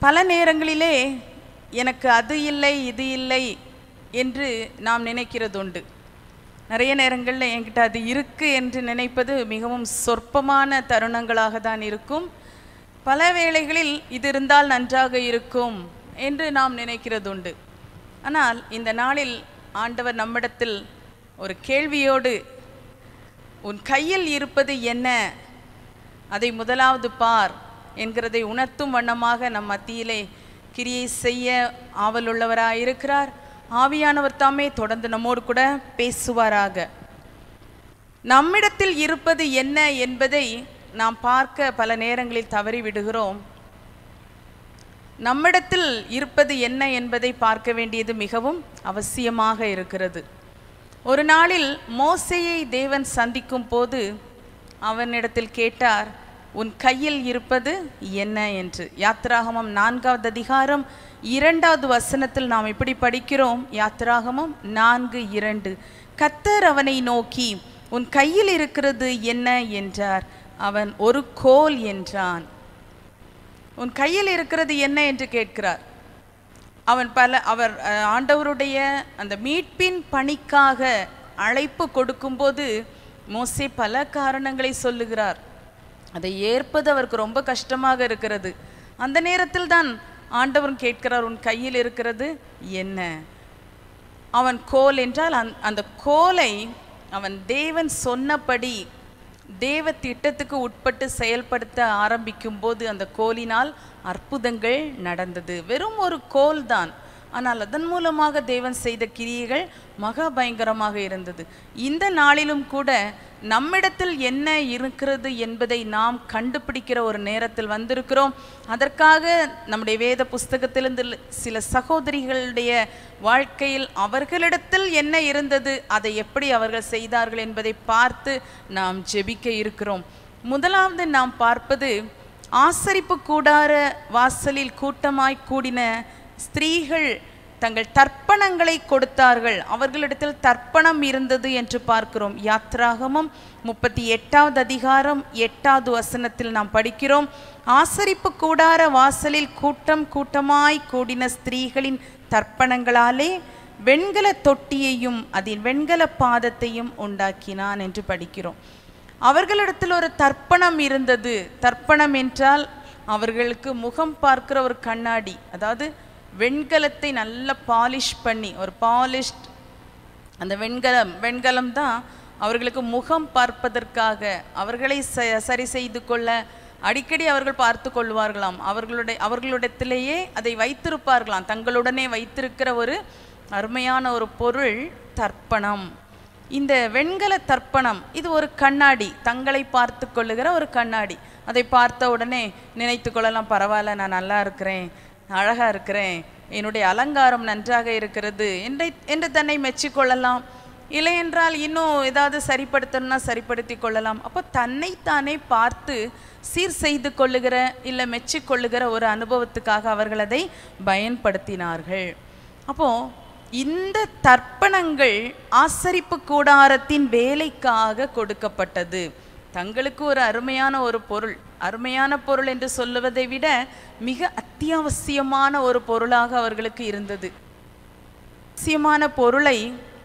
பல நேரங்களிலே எனக்கு அது இல்லை இது இல்லை என்று நாம் நினைக்கிறதுண்டு நிறைய நேரங்களில் என்கிட்ட அது இருக்கு என்று நினைப்பது மிகவும் சொற்பமான தருணங்களாக தான் இருக்கும் பல வேளைகளில் இது இருந்தால் நன்றாக இருக்கும் என்று நாம் நினைக்கிறதுண்டு ஆனால் இந்த நாளில் ஆண்டவர் நம்மிடத்தில் ஒரு கேள்வியோடு உன் கையில் இருப்பது என்ன அதை முதலாவது பார் என்கிறதை உணர்த்தும் வண்ணமாக நம் மத்தியிலே கிரியை செய்ய ஆவலுள்ளவராய் இருக்கிறார் ஆவியானவர் தாமே தொடர்ந்து நம்மோடு கூட பேசுவாராக நம்மிடத்தில் இருப்பது என்ன என்பதை நாம் பார்க்க பல நேரங்களில் தவறி விடுகிறோம் நம்மிடத்தில் இருப்பது என்ன என்பதை பார்க்க வேண்டியது மிகவும் அவசியமாக இருக்கிறது ஒரு நாளில் மோசையை தேவன் சந்திக்கும் போது அவனிடத்தில் கேட்டார் உன் கையில் இருப்பது என்ன என்று யாத்திராகமம் நான்காவது அதிகாரம் இரண்டாவது வசனத்தில் நாம் இப்படி படிக்கிறோம் யாத்திராகமம் நான்கு இரண்டு கத்தர் அவனை நோக்கி உன் கையில் இருக்கிறது என்ன என்றார் அவன் ஒரு கோல் என்றான் உன் கையில் இருக்கிறது என்ன என்று கேட்கிறார் அவன் பல அவர் அஹ், ஆண்டவருடைய அந்த மீட்பின் பணிக்காக அழைப்பு கொடுக்கும்போது மோசே பல காரணங்களை சொல்லுகிறார் அதை ஏற்பது அவருக்கு ரொம்ப கஷ்டமாக இருக்கிறது அந்த நேரத்தில் தான் ஆண்டவன் கேட்கிறார் உன் கையில் இருக்கிறது என்ன அவன் கோல் என்றால் அந் அந்த கோலை அவன் தேவன் சொன்னபடி தேவ திட்டத்துக்கு உட்பட்டு செயல்படுத்த ஆரம்பிக்கும் போது அந்த கோலினால் அற்புதங்கள் நடந்தது வெறும் ஒரு கோல் தான் ஆனால் அதன் மூலமாக தேவன் செய்த கிரியைகள் மகா பயங்கரமாக இருந்தது இந்த நாளிலும் கூட நம்மிடத்தில் என்ன இருக்கிறது என்பதை நாம் கண்டுபிடிக்கிற ஒரு நேரத்தில் வந்திருக்கிறோம் அதற்காக நம்முடைய வேத புஸ்தகத்திலிருந்து சில சகோதரிகளுடைய வாழ்க்கையில் அவர்களிடத்தில் என்ன இருந்தது அதை எப்படி அவர்கள் செய்தார்கள் என்பதை பார்த்து நாம் ஜெபிக்க இருக்கிறோம் முதலாவது நாம் பார்ப்பது ஆசரிப்பு கூடார வாசலில் கூட்டமாய் கூடின ஸ்திரீகள் தங்கள் தர்ப்பணங்களை கொடுத்தார்கள் அவர்களிடத்தில் தர்ப்பணம் இருந்தது என்று பார்க்கிறோம் யாத்ராகமம் முப்பத்தி எட்டாவது அதிகாரம் எட்டாவது வசனத்தில் நாம் படிக்கிறோம் ஆசரிப்பு கூடார வாசலில் கூட்டம் கூட்டமாய் கூடின ஸ்திரீகளின் தர்ப்பணங்களாலே வெண்கல தொட்டியையும் அதில் வெண்கல பாதத்தையும் உண்டாக்கினான் என்று படிக்கிறோம் அவர்களிடத்தில் ஒரு தர்ப்பணம் இருந்தது தர்ப்பணம் என்றால் அவர்களுக்கு முகம் பார்க்கிற ஒரு கண்ணாடி அதாவது வெண்கலத்தை நல்லா பாலிஷ் பண்ணி ஒரு பாலிஷ்ட் அந்த வெண்கலம் வெண்கலம் தான் அவர்களுக்கு முகம் பார்ப்பதற்காக அவர்களை ச சரி செய்து கொள்ள அடிக்கடி அவர்கள் பார்த்து கொள்வார்களாம் அவர்களுடைய அவர்களிடத்திலேயே அதை வைத்திருப்பார்களாம் தங்களுடனே வைத்திருக்கிற ஒரு அருமையான ஒரு பொருள் தர்ப்பணம் இந்த வெண்கல தர்ப்பணம் இது ஒரு கண்ணாடி தங்களை பார்த்து கொள்ளுகிற ஒரு கண்ணாடி அதை பார்த்த உடனே நினைத்து கொள்ளலாம் பரவாயில்ல நான் நல்லா இருக்கிறேன் அழகா இருக்கிறேன் என்னுடைய அலங்காரம் நன்றாக இருக்கிறது என்று என்று தன்னை மெச்சிக்கொள்ளலாம் இல்லை என்றால் இன்னும் ஏதாவது சரிப்படுத்தணும்னா சரிப்படுத்தி கொள்ளலாம் அப்போ தன்னைத்தானே பார்த்து சீர் செய்து கொள்ளுகிற இல்லை மெச்சிக்கொள்ளுகிற ஒரு அனுபவத்துக்காக அவர்கள் அதை பயன்படுத்தினார்கள் அப்போ இந்த தர்ப்பணங்கள் ஆசரிப்பு கூடாரத்தின் வேலைக்காக கொடுக்கப்பட்டது தங்களுக்கு ஒரு அருமையான ஒரு பொருள் அருமையான பொருள் என்று சொல்லுவதை விட மிக அத்தியாவசியமான ஒரு பொருளாக அவர்களுக்கு இருந்தது அவசியமான பொருளை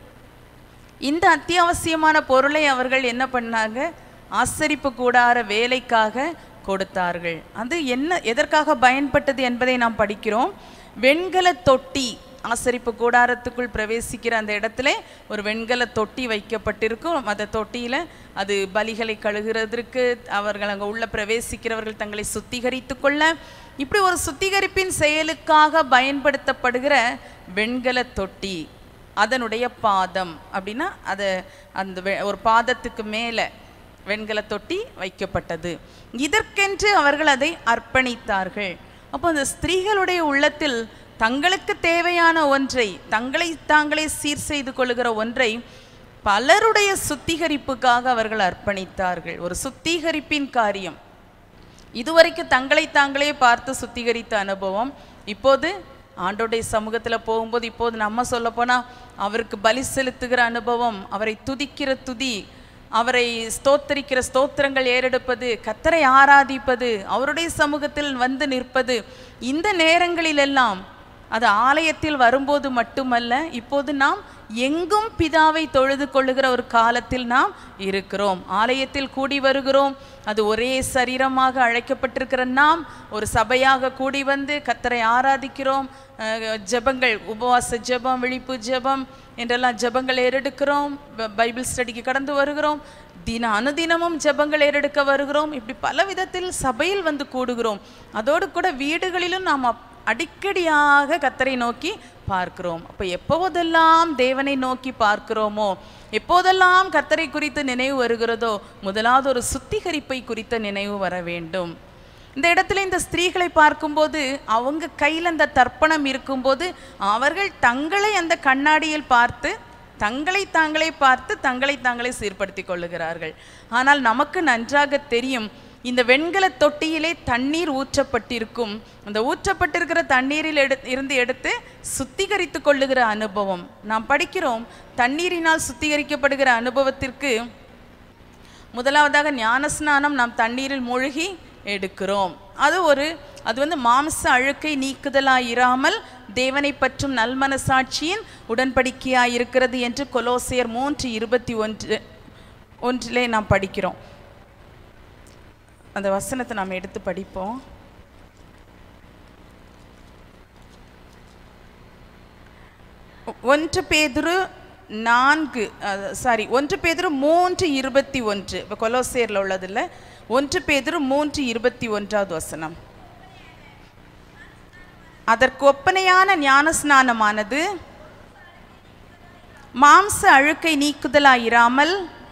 இந்த அத்தியாவசியமான பொருளை அவர்கள் என்ன பண்ணாங்க ஆசரிப்பு கூடார வேலைக்காக கொடுத்தார்கள் அது என்ன எதற்காக பயன்பட்டது என்பதை நாம் படிக்கிறோம் வெண்கல தொட்டி ஆசரிப்பு கூடாரத்துக்குள் பிரவேசிக்கிற அந்த இடத்துல ஒரு வெண்கல தொட்டி வைக்கப்பட்டிருக்கும் அந்த தொட்டியில் அது பலிகளை கழுகிறதற்கு அவர்கள் அங்கே உள்ள பிரவேசிக்கிறவர்கள் தங்களை சுத்திகரித்து கொள்ள இப்படி ஒரு சுத்திகரிப்பின் செயலுக்காக பயன்படுத்தப்படுகிற வெண்கல தொட்டி அதனுடைய பாதம் அப்படின்னா அது அந்த வெ- ஒரு பாதத்துக்கு மேலே வெண்கல தொட்டி வைக்கப்பட்டது இதற்கென்று அவர்கள் அதை அர்ப்பணித்தார்கள் அப்போ அந்த ஸ்திரீகளுடைய உள்ளத்தில் தங்களுக்கு தேவையான ஒன்றை தங்களை தாங்களே சீர் செய்து கொள்ளுகிற ஒன்றை பலருடைய சுத்திகரிப்புக்காக அவர்கள் அர்ப்பணித்தார்கள் ஒரு சுத்திகரிப்பின் காரியம் இதுவரைக்கும் தங்களை தாங்களே பார்த்து சுத்திகரித்த அனுபவம் இப்போது ஆண்டோடைய சமூகத்தில் போகும்போது இப்போது நம்ம சொல்லப்போனால் அவருக்கு பலி செலுத்துகிற அனுபவம் அவரை துதிக்கிற துதி அவரை ஸ்தோத்தரிக்கிற ஸ்தோத்திரங்கள் ஏறெடுப்பது கத்தரை ஆராதிப்பது அவருடைய சமூகத்தில் வந்து நிற்பது இந்த நேரங்களிலெல்லாம் அது ஆலயத்தில் வரும்போது மட்டுமல்ல இப்போது நாம் எங்கும் பிதாவை தொழுது கொள்ளுகிற ஒரு காலத்தில் நாம் இருக்கிறோம் ஆலயத்தில் கூடி வருகிறோம் அது ஒரே சரீரமாக அழைக்கப்பட்டிருக்கிற நாம் ஒரு சபையாக கூடி வந்து கத்தரை ஆராதிக்கிறோம் அஹ், ஜெபங்கள் உபவாச ஜெபம் விழிப்பு ஜெபம் என்றெல்லாம் ஜெபங்கள் ஏறெடுக்கிறோம் ப- பைபிள் ஸ்டடிக்கு கடந்து வருகிறோம் தின அனுதினமும் ஜெபங்கள் ஏறெடுக்க வருகிறோம் இப்படி பல விதத்தில் சபையில் வந்து கூடுகிறோம் அதோடு கூட வீடுகளிலும் நாம் அப்- அடிக்கடியாக கத்தரை நோக்கி பார்க்கிறோம் அப்போ எப்போதெல்லாம் தேவனை நோக்கி பார்க்கிறோமோ எப்போதெல்லாம் கத்தரை குறித்து நினைவு வருகிறதோ முதலாவது ஒரு சுத்திகரிப்பை குறித்த நினைவு வர வேண்டும் இந்த இடத்துல இந்த ஸ்திரீகளை பார்க்கும்போது அவங்க கையில் அந்த தர்ப்பணம் இருக்கும்போது அவர்கள் தங்களை அந்த கண்ணாடியில் பார்த்து தங்களை தாங்களே பார்த்து தங்களை தாங்களே சீர்படுத்திக் கொள்ளுகிறார்கள் ஆனால் நமக்கு நன்றாக தெரியும் இந்த வெண்கல தொட்டியிலே தண்ணீர் ஊற்றப்பட்டிருக்கும் அந்த ஊற்றப்பட்டிருக்கிற தண்ணீரில் எடு இருந்து எடுத்து சுத்திகரித்து கொள்ளுகிற அனுபவம் நாம் படிக்கிறோம் தண்ணீரினால் சுத்திகரிக்கப்படுகிற அனுபவத்திற்கு முதலாவதாக ஞானஸ்நானம் நாம் தண்ணீரில் மூழ்கி எடுக்கிறோம் அது ஒரு அது வந்து மாம்ச அழுக்கை நீக்குதலாய் இராமல் தேவனை பற்றும் நல்மனசாட்சியின் உடன்படிக்கையாய் இருக்கிறது என்று கொலோசியர் மூன்று இருபத்தி ஒன்று ஒன்றிலே நாம் படிக்கிறோம் அந்த வசனத்தை நாம் எடுத்து படிப்போம் ஒன்று பேதுரு நான்கு சாரி ஒன்று பேதுரு மூன்று இருபத்தி ஒன்று இப்போ கொலோசேரில் உள்ளதில்ல ஒன்று பேதுரு மூன்று இருபத்தி ஒன்றாவது வசனம் அதற்கு ஒப்பனையான ஞானஸ்நானமானது மாம்ச அழுக்கை நீக்குதலாயிராமல்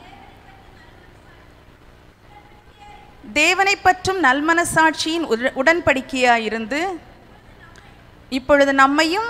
தேவனை பற்றும் நல்மனசாட்சியின் உட- உடன்படிக்கையாயிருந்து இப்பொழுது நம்மையும்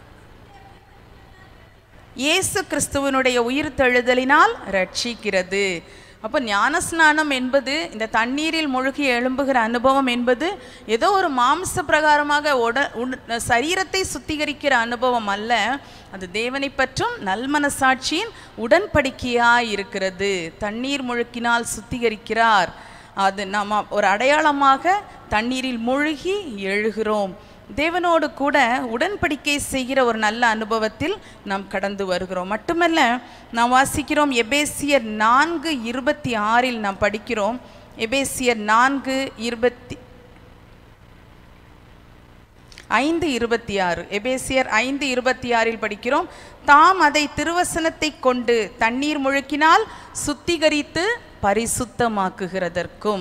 இயேசு கிறிஸ்துவனுடைய உயிர்த்தெழுதலினால் ரட்சிக்கிறது அப்போ ஞானஸ்நானம் என்பது இந்த தண்ணீரில் மூழ்கி எழும்புகிற அனுபவம் என்பது ஏதோ ஒரு மாம்ச பிரகாரமாக உட உட- சரீரத்தை சுத்திகரிக்கிற அனுபவம் அல்ல அது தேவனை பற்றும் நல்மனசாட்சியின் உடன்படிக்கையாய் இருக்கிறது தண்ணீர் முழுக்கினால் சுத்திகரிக்கிறார் அது நம்ம ஒரு அடையாளமாக தண்ணீரில் மூழ்கி எழுகிறோம் தேவனோடு கூட உடன்படிக்கை செய்கிற ஒரு நல்ல அனுபவத்தில் நாம் கடந்து வருகிறோம் மட்டுமல்ல நாம் வாசிக்கிறோம் எபேசியர் நான்கு இருபத்தி ஆறில் நாம் படிக்கிறோம் எபேசியர் நான்கு இருபத்தி ஐந்து இருபத்தி ஆறு எபேசியர் ஐந்து இருபத்தி ஆறில் படிக்கிறோம் தாம் அதை திருவசனத்தை கொண்டு தண்ணீர் முழுக்கினால் சுத்திகரித்து பரிசுத்தமாக்குகிறதற்கும்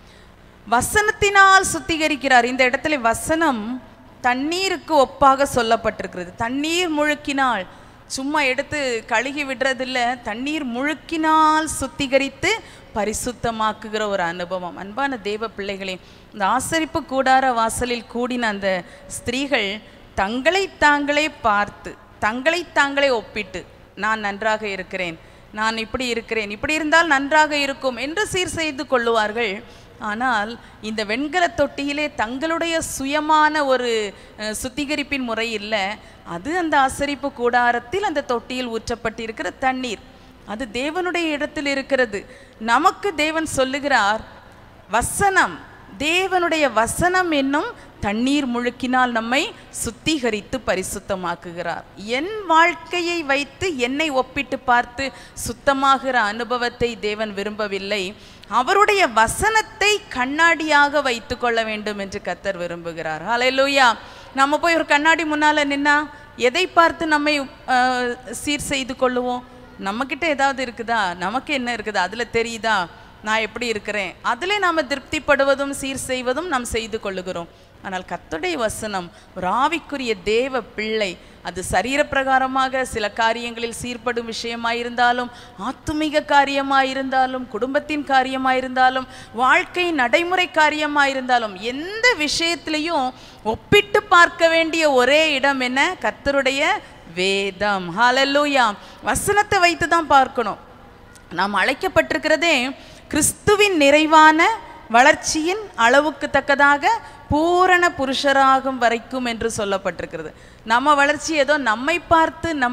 வசனத்தினால் சுத்திகரிக்கிறார் இந்த இடத்துல வசனம் தண்ணீருக்கு ஒப்பாக சொல்லப்பட்டிருக்கிறது தண்ணீர் முழுக்கினால் சும்மா எடுத்து கழுகி விடுறதில்ல தண்ணீர் முழுக்கினால் சுத்திகரித்து பரிசுத்தமாக்குகிற ஒரு அனுபவம் அன்பான தேவ பிள்ளைகளே இந்த ஆசரிப்பு கூடார வாசலில் கூடின அந்த ஸ்திரீகள் தங்களை தாங்களே பார்த்து தங்களை தாங்களே ஒப்பிட்டு நான் நன்றாக இருக்கிறேன் நான் இப்படி இருக்கிறேன் இப்படி இருந்தால் நன்றாக இருக்கும் என்று சீர் செய்து கொள்ளுவார்கள் ஆனால் இந்த வெண்கல தொட்டியிலே தங்களுடைய சுயமான ஒரு அஹ், சுத்திகரிப்பின் முறை இல்லை அது அந்த ஆசரிப்பு கூடாரத்தில் அந்த தொட்டியில் ஊற்றப்பட்டிருக்கிற தண்ணீர் அது தேவனுடைய இடத்தில் இருக்கிறது நமக்கு தேவன் சொல்லுகிறார் வசனம் தேவனுடைய வசனம் என்னும் தண்ணீர் முழுக்கினால் நம்மை சுத்திகரித்து பரிசுத்தமாக்குகிறார் என் வாழ்க்கையை வைத்து என்னை ஒப்பிட்டு பார்த்து சுத்தமாகிற அனுபவத்தை தேவன் விரும்பவில்லை அவருடைய வசனத்தை கண்ணாடியாக வைத்து கொள்ள வேண்டும் என்று கத்தர் விரும்புகிறார் ஹalleluya நம்ம போய் ஒரு கண்ணாடி முன்னால நின்னா எதை பார்த்து நம்மை அஹ், சீர் செய்து கொள்ளுவோம் நம்மக்கிட்ட ஏதாவது இருக்குதா நமக்கு என்ன இருக்குதா அதில் தெரியுதா நான் எப்படி இருக்கிறேன் அதிலே நாம் திருப்திப்படுவதும் சீர் செய்வதும் நாம் செய்து கொள்ளுகிறோம் ஆனால் கர்த்தருடைய வசனம் ஒரு ஆவிக்குரிய தேவ பிள்ளை அது சரீரப்பிரகாரமாக சில காரியங்களில் சீர்படும் விஷயமாயிருந்தாலும் ஆத்துமிக காரியமாயிருந்தாலும் குடும்பத்தின் காரியமாயிருந்தாலும் வாழ்க்கை நடைமுறை காரியமாயிருந்தாலும் எந்த விஷயத்திலையும் ஒப்பிட்டு பார்க்க வேண்டிய ஒரே இடம் என்ன கர்த்தருடைய வேதம் ஹalleluya வசனத்தை வைத்து தான் பார்க்கணும் நாம் அழைக்கப்பட்டிருக்கிறதே கிறிஸ்துவின் நிறைவான வளர்ச்சியின் அளவுக்கு தக்கதாக பூரண புருஷராகும் வரைக்கும் என்று சொல்லப்பட்டிருக்கிறது நம்ம வளர்ச்சி ஏதோ நம்மை பார்த்து நம்மை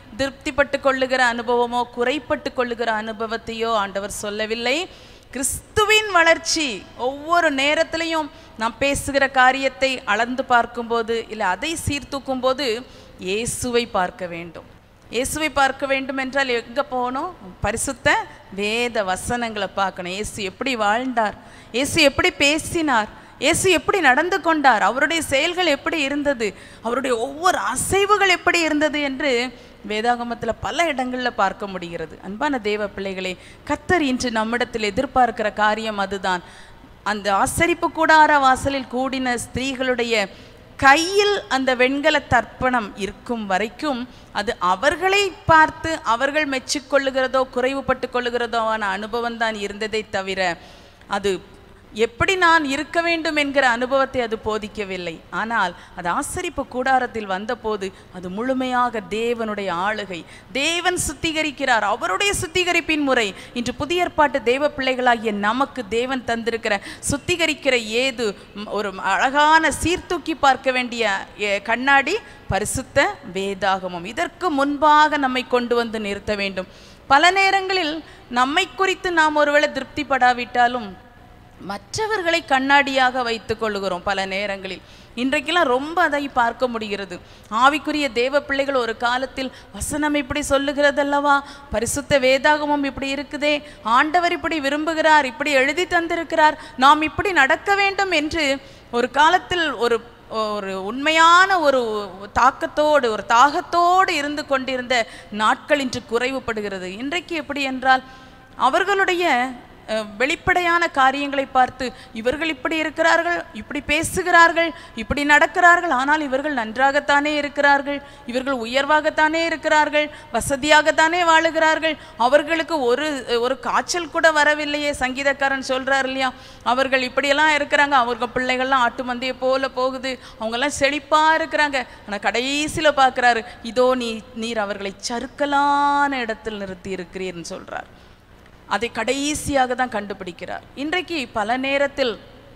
திருப்திப்பட்டு கொள்ளுகிற அனுபவமோ குறைப்பட்டு கொள்ளுகிற அனுபவத்தையோ ஆண்டவர் சொல்லவில்லை கிறிஸ்துவின் வளர்ச்சி ஒவ்வொரு நேரத்திலையும் நாம் பேசுகிற காரியத்தை அளந்து பார்க்கும்போது இல்லை அதை சீர்தூக்கும் போது இயேசுவை பார்க்க வேண்டும் இயேசுவை பார்க்க வேண்டும் என்றால் எங்கே போகணும் பரிசுத்த வேத வசனங்களை பார்க்கணும் இயேசு எப்படி வாழ்ந்தார் இயேசு எப்படி பேசினார் இயேசு எப்படி நடந்து கொண்டார் அவருடைய செயல்கள் எப்படி இருந்தது அவருடைய ஒவ்வொரு அசைவுகள் எப்படி இருந்தது என்று வேதாகமத்தில் பல இடங்களில் பார்க்க முடிகிறது அன்பான தேவ பிள்ளைகளே கத்தர் இன்று நம்மிடத்தில் எதிர்பார்க்கிற காரியம் அதுதான் அந்த ஆசரிப்பு கூடார வாசலில் கூடின ஸ்திரீகளுடைய கையில் அந்த வெண்கல தர்ப்பணம் இருக்கும் வரைக்கும் அது அவர்களை பார்த்து அவர்கள் மெச்சிக்கொள்ளுகிறதோ குறைவுபட்டு கொள்ளுகிறதோவான அனுபவம் தான் இருந்ததை தவிர அது எப்படி நான் இருக்க வேண்டும் என்கிற அனுபவத்தை அது போதிக்கவில்லை ஆனால் அது ஆசரிப்பு கூடாரத்தில் வந்தபோது அது முழுமையாக தேவனுடைய ஆளுகை தேவன் சுத்திகரிக்கிறார் அவருடைய சுத்திகரிப்பின் முறை இன்று புதிய ஏற்பாட்டு தேவ பிள்ளைகளாகிய நமக்கு தேவன் தந்திருக்கிற சுத்திகரிக்கிற ஏது ம், ஒரு அழகான சீர்தூக்கி பார்க்க வேண்டிய எ, கண்ணாடி பரிசுத்த வேதாகமம் இதற்கு முன்பாக நம்மை கொண்டு வந்து நிறுத்த வேண்டும் பல நேரங்களில் நம்மை குறித்து நாம் ஒருவேளை திருப்திப்படாவிட்டாலும் மற்றவர்களை கண்ணாடியாக வைத்துக் கொள்ளுகிறோம் பல நேரங்களில் இன்றைக்கெல்லாம் ரொம்ப அதை பார்க்க முடிகிறது ஆவிக்குரிய தேவ பிள்ளைகள் ஒரு காலத்தில் வசனம் இப்படி சொல்லுகிறதல்லவா பரிசுத்த வேதாகமம் இப்படி இருக்குதே ஆண்டவர் இப்படி விரும்புகிறார் இப்படி எழுதி தந்திருக்கிறார் நாம் இப்படி நடக்க வேண்டும் என்று ஒரு காலத்தில் ஒரு ஒரு உண்மையான ஒரு தாக்கத்தோடு ஒரு தாகத்தோடு இருந்து கொண்டிருந்த நாட்கள் இன்று குறைவுபடுகிறது இன்றைக்கு எப்படி என்றால் அவர்களுடைய அஹ், வெளிப்படையான காரியங்களை பார்த்து இவர்கள் இப்படி இருக்கிறார்கள் இப்படி பேசுகிறார்கள் இப்படி நடக்கிறார்கள் ஆனால் இவர்கள் நன்றாகத்தானே இருக்கிறார்கள் இவர்கள் உயர்வாகத்தானே இருக்கிறார்கள் வசதியாகத்தானே வாழுகிறார்கள் அவர்களுக்கு ஒரு ஒரு காய்ச்சல் கூட வரவில்லையே சங்கீதக்காரன் சொல்றார் இல்லையா அவர்கள் இப்படியெல்லாம் இருக்கிறாங்க அவங்க பிள்ளைகள்லாம் ஆட்டு மந்தையை போல போகுது அவங்கெல்லாம் செழிப்பா இருக்கிறாங்க ஆனால் கடைசியில் பார்க்குறாரு இதோ நீ நீர் அவர்களை சறுக்கலான இடத்தில் நிறுத்தி இருக்கிறீர்னு சொல்றார் அதை கடைசியாக தான் கண்டுபிடிக்கிறார் இன்றைக்கு பல நேரத்தில்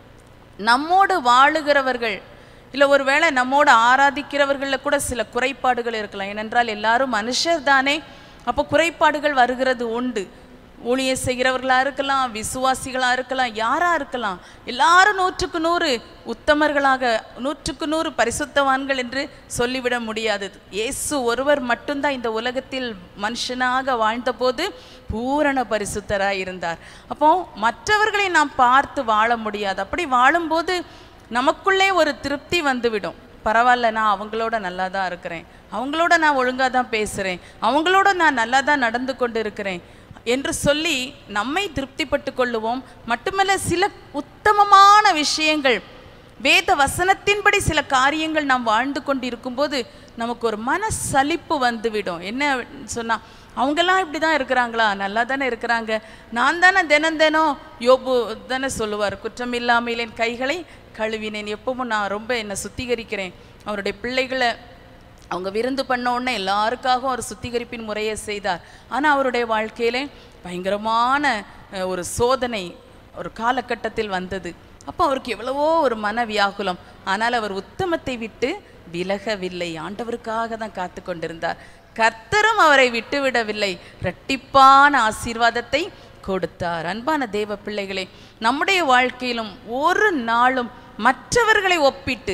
நம்மோடு வாழுகிறவர்கள் இல்லை ஒருவேளை நம்மோடு ஆராதிக்கிறவர்களில் கூட சில குறைபாடுகள் இருக்கலாம் ஏனென்றால் எல்லாரும் மனுஷர் தானே அப்போ குறைபாடுகள் வருகிறது உண்டு ஊழியம் செய்கிறவர்களாக இருக்கலாம் விசுவாசிகளாக இருக்கலாம் யாராக இருக்கலாம் எல்லாரும் நூற்றுக்கு நூறு உத்தமர்களாக நூற்றுக்கு நூறு பரிசுத்தவான்கள் என்று சொல்லிவிட முடியாது இயேசு ஒருவர் மட்டும்தான் இந்த உலகத்தில் மனுஷனாக வாழ்ந்தபோது பூரண பரிசுத்தராக இருந்தார் அப்போ மற்றவர்களை நாம் பார்த்து வாழ முடியாது அப்படி வாழும்போது நமக்குள்ளே ஒரு திருப்தி வந்துவிடும் பரவாயில்ல நான் அவங்களோட நல்லா தான் இருக்கிறேன் அவங்களோட நான் ஒழுங்காக தான் பேசுகிறேன் அவங்களோட நான் நல்லா தான் நடந்து கொண்டு இருக்கிறேன் என்று சொல்லி நம்மை திருப்திப்பட்டு கொள்ளுவோம் மட்டுமல்ல சில உத்தமமான விஷயங்கள் வேத வசனத்தின்படி சில காரியங்கள் நாம் வாழ்ந்து கொண்டு இருக்கும்போது நமக்கு ஒரு மன சலிப்பு வந்துவிடும் என்ன சொன்னா அவங்கெல்லாம் இப்படி தான் இருக்கிறாங்களா நல்லா தானே இருக்கிறாங்க நான் தானே தினம் தினம் யோபு தானே சொல்லுவார் குற்றம் இல்லாமல் என் கைகளை கழுவினேன் எப்பவும் நான் ரொம்ப என்னை சுத்திகரிக்கிறேன் அவருடைய பிள்ளைகளை அவங்க விருந்து பண்ண உடனே எல்லாருக்காகவும் ஒரு சுத்திகரிப்பின் முறையை செய்தார் ஆனால் அவருடைய வாழ்க்கையிலே பயங்கரமான அஹ், ஒரு சோதனை ஒரு காலகட்டத்தில் வந்தது அப்போ அவருக்கு எவ்வளவோ ஒரு மன வியாகுலம் ஆனால் அவர் உத்தமத்தை விட்டு விலகவில்லை ஆண்டவருக்காக தான் காத்து கொண்டிருந்தார் கர்த்தரும் அவரை விட்டுவிடவில்லை இரட்டிப்பான ஆசீர்வாதத்தை கொடுத்தார் அன்பான தேவ பிள்ளைகளே நம்முடைய வாழ்க்கையிலும் ஒரு நாளும் மற்றவர்களை ஒப்பிட்டு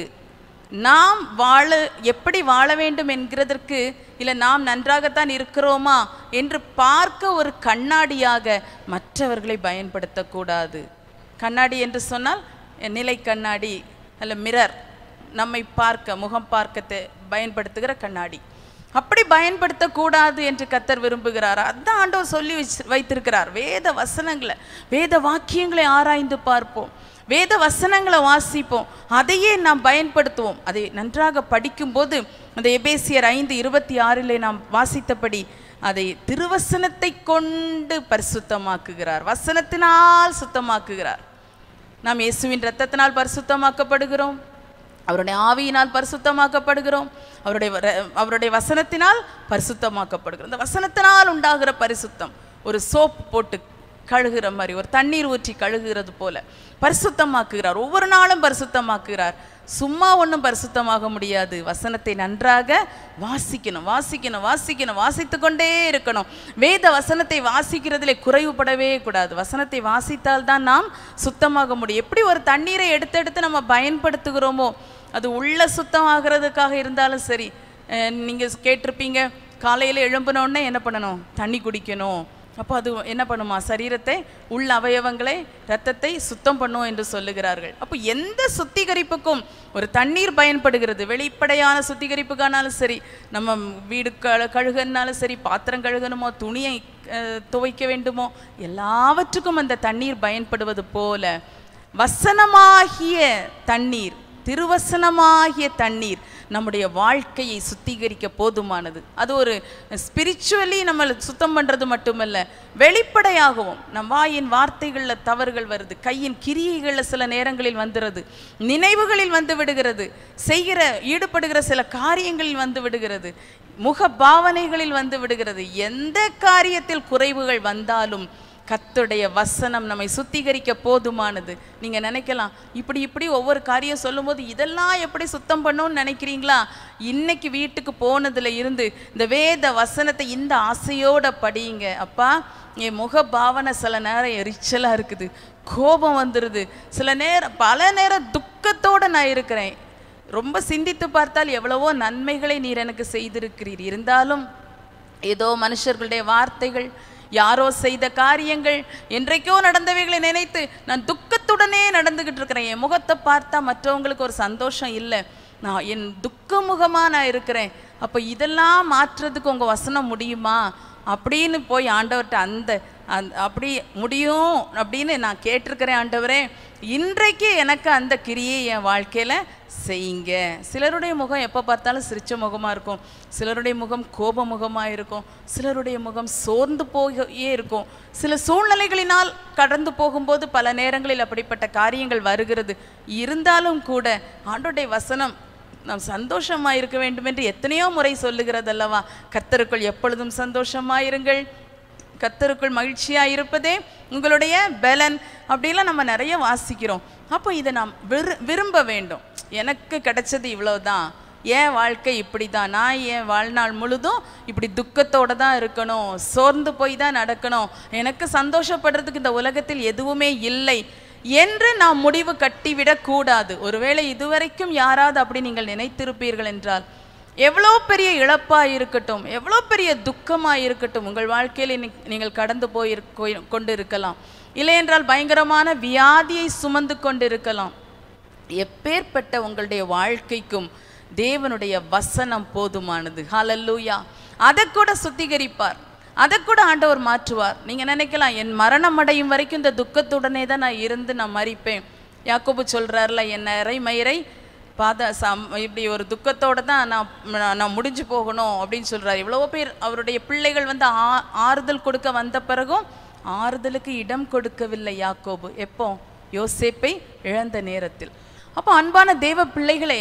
நாம் வாழ எப்படி வாழ வேண்டும் என்கிறதற்கு இல்லை நாம் நன்றாகத்தான் இருக்கிறோமா என்று பார்க்க ஒரு கண்ணாடியாக மற்றவர்களை பயன்படுத்தக்கூடாது கண்ணாடி என்று சொன்னால் நிலை கண்ணாடி அல்ல மிரர் நம்மை பார்க்க முகம் பார்க்க தே- பயன்படுத்துகிற கண்ணாடி அப்படி பயன்படுத்தக்கூடாது என்று கத்தர் விரும்புகிறார் அதான் ஆண்டவர் சொல்லி வச்சு வைத்திருக்கிறார் வேத வசனங்களை வேத வாக்கியங்களை ஆராய்ந்து பார்ப்போம் வேத வசனங்களை வாசிப்போம் அதையே நாம் பயன்படுத்துவோம் அதை நன்றாக படிக்கும்போது அந்த எபேசியர் ஐந்து இருபத்தி ஆறிலே நாம் வாசித்தபடி அதை திருவசனத்தை கொண்டு பரிசுத்தமாக்குகிறார் வசனத்தினால் சுத்தமாக்குகிறார் நாம் இயேசுவின் இரத்தத்தினால் பரிசுத்தமாக்கப்படுகிறோம் அவருடைய ஆவியினால் பரிசுத்தமாக்கப்படுகிறோம் அவருடைய வர- அவருடைய வசனத்தினால் பரிசுத்தமாக்கப்படுகிறோம் இந்த வசனத்தினால் உண்டாகிற பரிசுத்தம் ஒரு சோப் போட்டு கழுகுற மாதிரி ஒரு தண்ணீர் ஊற்றி கழுகுறது போல பரிசுத்தமாக்குகிறார் ஒவ்வொரு நாளும் பரிசுத்தமாக்குகிறார் சும்மா ஒன்றும் பரிசுத்தமாக முடியாது வசனத்தை நன்றாக வாசிக்கணும் வாசிக்கணும் வாசிக்கணும் வாசித்து கொண்டே இருக்கணும் வேத வசனத்தை வாசிக்கிறதுல குறைவுபடவே கூடாது வசனத்தை வாசித்தால் தான் நாம் சுத்தமாக முடியும் எப்படி ஒரு தண்ணீரை எடுத்து எடுத்து நம்ம பயன்படுத்துகிறோமோ அது உள்ள சுத்தம் ஆகிறதுக்காக இருந்தாலும் சரி அஹ் நீங்க கேட்டிருப்பீங்க காலையில் எழும்பினோடனே என்ன பண்ணணும் தண்ணி குடிக்கணும் அப்போ அது என்ன பண்ணுமா சரீரத்தை உள்ள அவயவங்களை இரத்தத்தை சுத்தம் பண்ணும் என்று சொல்லுகிறார்கள் அப்போ எந்த சுத்திகரிப்புக்கும் ஒரு தண்ணீர் பயன்படுகிறது வெளிப்படையான சுத்திகரிப்புக்கானாலும் சரி நம்ம வீடு கழு கழுகுனாலும் சரி பாத்திரம் கழுகணுமோ துணியை அஹ், துவைக்க வேண்டுமோ எல்லாவற்றுக்கும் அந்த தண்ணீர் பயன்படுவது போல வசனமாகிய தண்ணீர் திருவசனமாகிய தண்ணீர் நம்முடைய வாழ்க்கையை சுத்திகரிக்க போதுமானது அது ஒரு ஸ்பிரிச்சுவலி நம்ம சுத்தம் பண்ணுறது மட்டுமல்ல வெளிப்படையாகவும் நம் வாயின் வார்த்தைகளில் தவறுகள் வருது கையின் கிரியைகளில் சில நேரங்களில் வந்துடுது நினைவுகளில் வந்து விடுகிறது செய்கிற ஈடுபடுகிற சில காரியங்களில் வந்து விடுகிறது முக பாவனைகளில் வந்து விடுகிறது எந்த காரியத்தில் குறைவுகள் வந்தாலும் கர்த்தருடைய வசனம் நம்மை சுத்திகரிக்க போதுமானது நீங்க நினைக்கலாம் இப்படி இப்படி ஒவ்வொரு காரியம் சொல்லும்போது இதெல்லாம் எப்படி சுத்தம் பண்ணும்னு நினைக்கிறீங்களா இன்னைக்கு வீட்டுக்கு போனதுல இருந்து இந்த வேத வசனத்தை இந்த ஆசையோட படியுங்க அப்பா என் முக பாவனை சில நேரம் எரிச்சலா இருக்குது கோபம் வந்துடுது சில நேரம் பல நேரம் துக்கத்தோட நான் இருக்கிறேன் ரொம்ப சிந்தித்து பார்த்தால் எவ்வளவோ நன்மைகளை நீர் எனக்கு செய்திருக்கிறீர் இருந்தாலும் ஏதோ மனுஷர்களுடைய வார்த்தைகள் யாரோ செய்த காரியங்கள் என்றைக்கோ நடந்தவைகளை நினைத்து நான் துக்கத்துடனே நடந்துகிட்டு இருக்கிறேன் என் முகத்தை பார்த்தா மற்றவங்களுக்கு ஒரு சந்தோஷம் இல்லை நான் என் துக்க முகமா நான் இருக்கிறேன் அப்போ இதெல்லாம் மாற்றுறதுக்கு உங்க வசனம் முடியுமா அப்படின்னு போய் ஆண்டவர்கிட்ட அந்த அந்த அப்படி முடியும் அப்படின்னு நான் கேட்டிருக்கிறேன் ஆண்டவரே இன்றைக்கு எனக்கு அந்த கிரியை என் வாழ்க்கையில செய்யுங்க சிலருடைய முகம் எப்போ பார்த்தாலும் சிரிச்ச முகமாக இருக்கும் சிலருடைய முகம் கோப முகமாக இருக்கும் சிலருடைய முகம் சோர்ந்து போயே இருக்கும் சில சூழ்நிலைகளினால் கடந்து போகும்போது பல நேரங்களில் அப்படிப்பட்ட காரியங்கள் வருகிறது இருந்தாலும் கூட ஆண்டோடைய வசனம் நாம் சந்தோஷமா இருக்க வேண்டும் என்று எத்தனையோ முறை சொல்லுகிறது அல்லவா கர்த்தருக்குள் எப்பொழுதும் சந்தோஷமாயிருங்கள் கர்த்தருக்குள் மகிழ்ச்சியா இருப்பதே உங்களுடைய பலன் அப்படிலாம் நம்ம நிறைய வாசிக்கிறோம் அப்போ இதை நாம் விரு விரும்ப வேண்டும் எனக்கு கிடைச்சது இவ்வளவுதான் என் வாழ்க்கை இப்படி தான் நான் என் வாழ்நாள் முழுதும் இப்படி துக்கத்தோட தான் இருக்கணும் சோர்ந்து போய் தான் நடக்கணும் எனக்கு சந்தோஷப்படுறதுக்கு இந்த உலகத்தில் எதுவுமே இல்லை என்று நாம் முடிவு கட்டிவிடக் கூடாது ஒருவேளை இதுவரைக்கும் யாராவது அப்படி நீங்கள் நினைத்திருப்பீர்கள் என்றால் எவ்வளோ பெரிய இழப்பா இருக்கட்டும் எவ்வளோ பெரிய துக்கமா இருக்கட்டும் உங்கள் வாழ்க்கையில் இன்னைக்கு நீங்கள் கடந்து போய் கொண்டு இருக்கலாம் இல்லை என்றால் பயங்கரமான வியாதியை சுமந்து கொண்டு இருக்கலாம் எப்பேற்பட்ட உங்களுடைய வாழ்க்கைக்கும் தேவனுடைய வசனம் போதுமானது ஹalleluya அதை கூட சுத்திகரிப்பார் அதை கூட ஆண்டவர் மாற்றுவார் நீங்க நினைக்கலாம் என் மரணம் அடையும் வரைக்கும் இந்த துக்கத்துடனே தான் நான் இருந்து நான் மறிப்பேன் யாக்கோபு சொல்றாருல என் இறை மயிரை பாத சம் இப்படி ஒரு துக்கத்தோட தான் நான் நான் நான் முடிஞ்சு போகணும் அப்படின்னு சொல்றாரு எவ்வளவோ பேர் அவருடைய பிள்ளைகள் வந்து ஆ ஆறுதல் கொடுக்க வந்த பிறகும் ஆறுதலுக்கு இடம் கொடுக்கவில்லை யாக்கோபு எப்போ யோசேப்பை இழந்த நேரத்தில் அப்போ அன்பான தேவ பிள்ளைகளே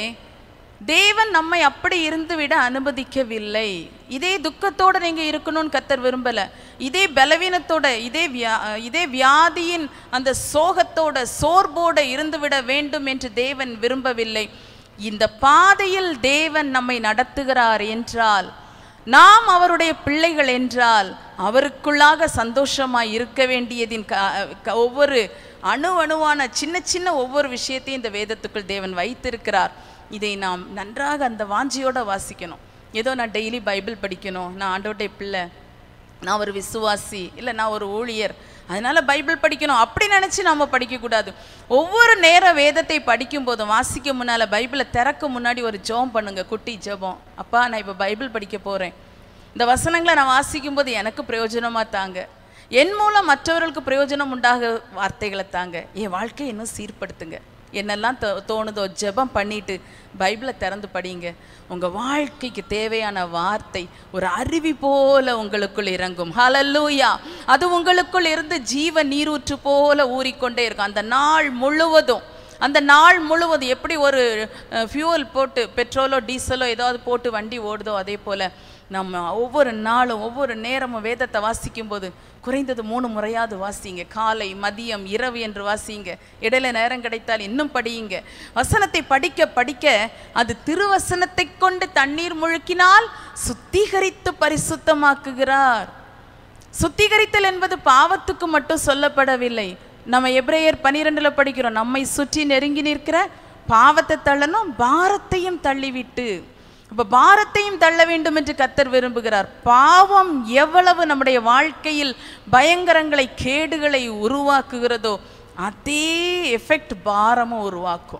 தேவன் நம்மை அப்படி இருந்து விட அனுமதிக்கவில்லை இதே துக்கத்தோட நீங்க இருக்கணும்னு கத்தர் விரும்பல இதே பலவீனத்தோட இதே வியா இதே வியாதியின் அந்த சோகத்தோட சோர்வோட இருந்து விட வேண்டும் என்று தேவன் விரும்பவில்லை இந்த பாதையில் தேவன் நம்மை நடத்துகிறார் என்றால் நாம் அவருடைய பிள்ளைகள் என்றால் அவருக்குள்ளாக சந்தோஷமாய் இருக்க வேண்டியதின் க- க- ஒவ்வொரு அணு அணுவான சின்ன சின்ன ஒவ்வொரு விஷயத்தையும் இந்த வேதத்துக்குள் தேவன் வைத்திருக்கிறார் இதை நாம் நன்றாக அந்த வாஞ்சியோட வாசிக்கணும் ஏதோ நான் டெய்லி பைபிள் படிக்கணும் நான் ஆண்டோடைய பிள்ளை நான் ஒரு விசுவாசி இல்லை நான் ஒரு ஊழியர் அதனால பைபிள் படிக்கணும் அப்படி நினச்சி நாம் படிக்கக்கூடாது ஒவ்வொரு நேர வேதத்தை படிக்கும் போதும் வாசிக்க முன்னால் பைபிளை திறக்க முன்னாடி ஒரு ஜெபம் பண்ணுங்க குட்டி ஜெபம் அப்பா நான் இப்போ பைபிள் படிக்க போகிறேன் இந்த வசனங்களை நான் வாசிக்கும் போது எனக்கு பிரயோஜனமாக தாங்க என் மூலம் மற்றவர்களுக்கு பிரயோஜனம் உண்டாக வார்த்தைகளை தாங்க என் வாழ்க்கையை இன்னும் சீர்படுத்துங்க என்னெல்லாம் தோ தோணுதோ ஜெபம் பண்ணிட்டு பைபிளை திறந்து படிங்க உங்கள் வாழ்க்கைக்கு தேவையான வார்த்தை ஒரு அருவி போல உங்களுக்குள் இறங்கும் ஹalleluya அது உங்களுக்குள் இருந்து ஜீவ நீரூற்று போல ஊறிக்கொண்டே இருக்கும் அந்த நாள் முழுவதும் அந்த நாள் முழுவதும் எப்படி ஒரு ஃபியூவல் போட்டு பெட்ரோலோ டீசலோ ஏதாவது போட்டு வண்டி ஓடுதோ அதே போல் நம்ம ஒவ்வொரு நாளும் ஒவ்வொரு நேரமும் வேதத்தை வாசிக்கும் போது குறைந்தது மூணு முறையாவது வாசிங்க காலை மதியம் இரவு என்று வாசிங்க இடையில நேரம் கிடைத்தால் இன்னும் படியுங்க வசனத்தை படிக்க படிக்க அது திருவசனத்தை கொண்டு தண்ணீர் முழுக்கினால் சுத்திகரித்து பரிசுத்தமாக்குகிறார் சுத்திகரித்தல் என்பது பாவத்துக்கு மட்டும் சொல்லப்படவில்லை நம்ம எப்ரேயர் பனிரெண்டுல படிக்கிறோம் நம்மை சுற்றி நெருங்கி நிற்கிற பாவத்தை தள்ளணும் பாரத்தையும் தள்ளிவிட்டு அப்ப பாரத்தையும் தள்ள வேண்டும் என்று கத்தர் விரும்புகிறார் பாவம் எவ்வளவு நம்முடைய வாழ்க்கையில் பயங்கரங்களை கேடுகளை உருவாக்குகிறதோ அதே எஃபெக்ட் பாரமும் உருவாக்கும்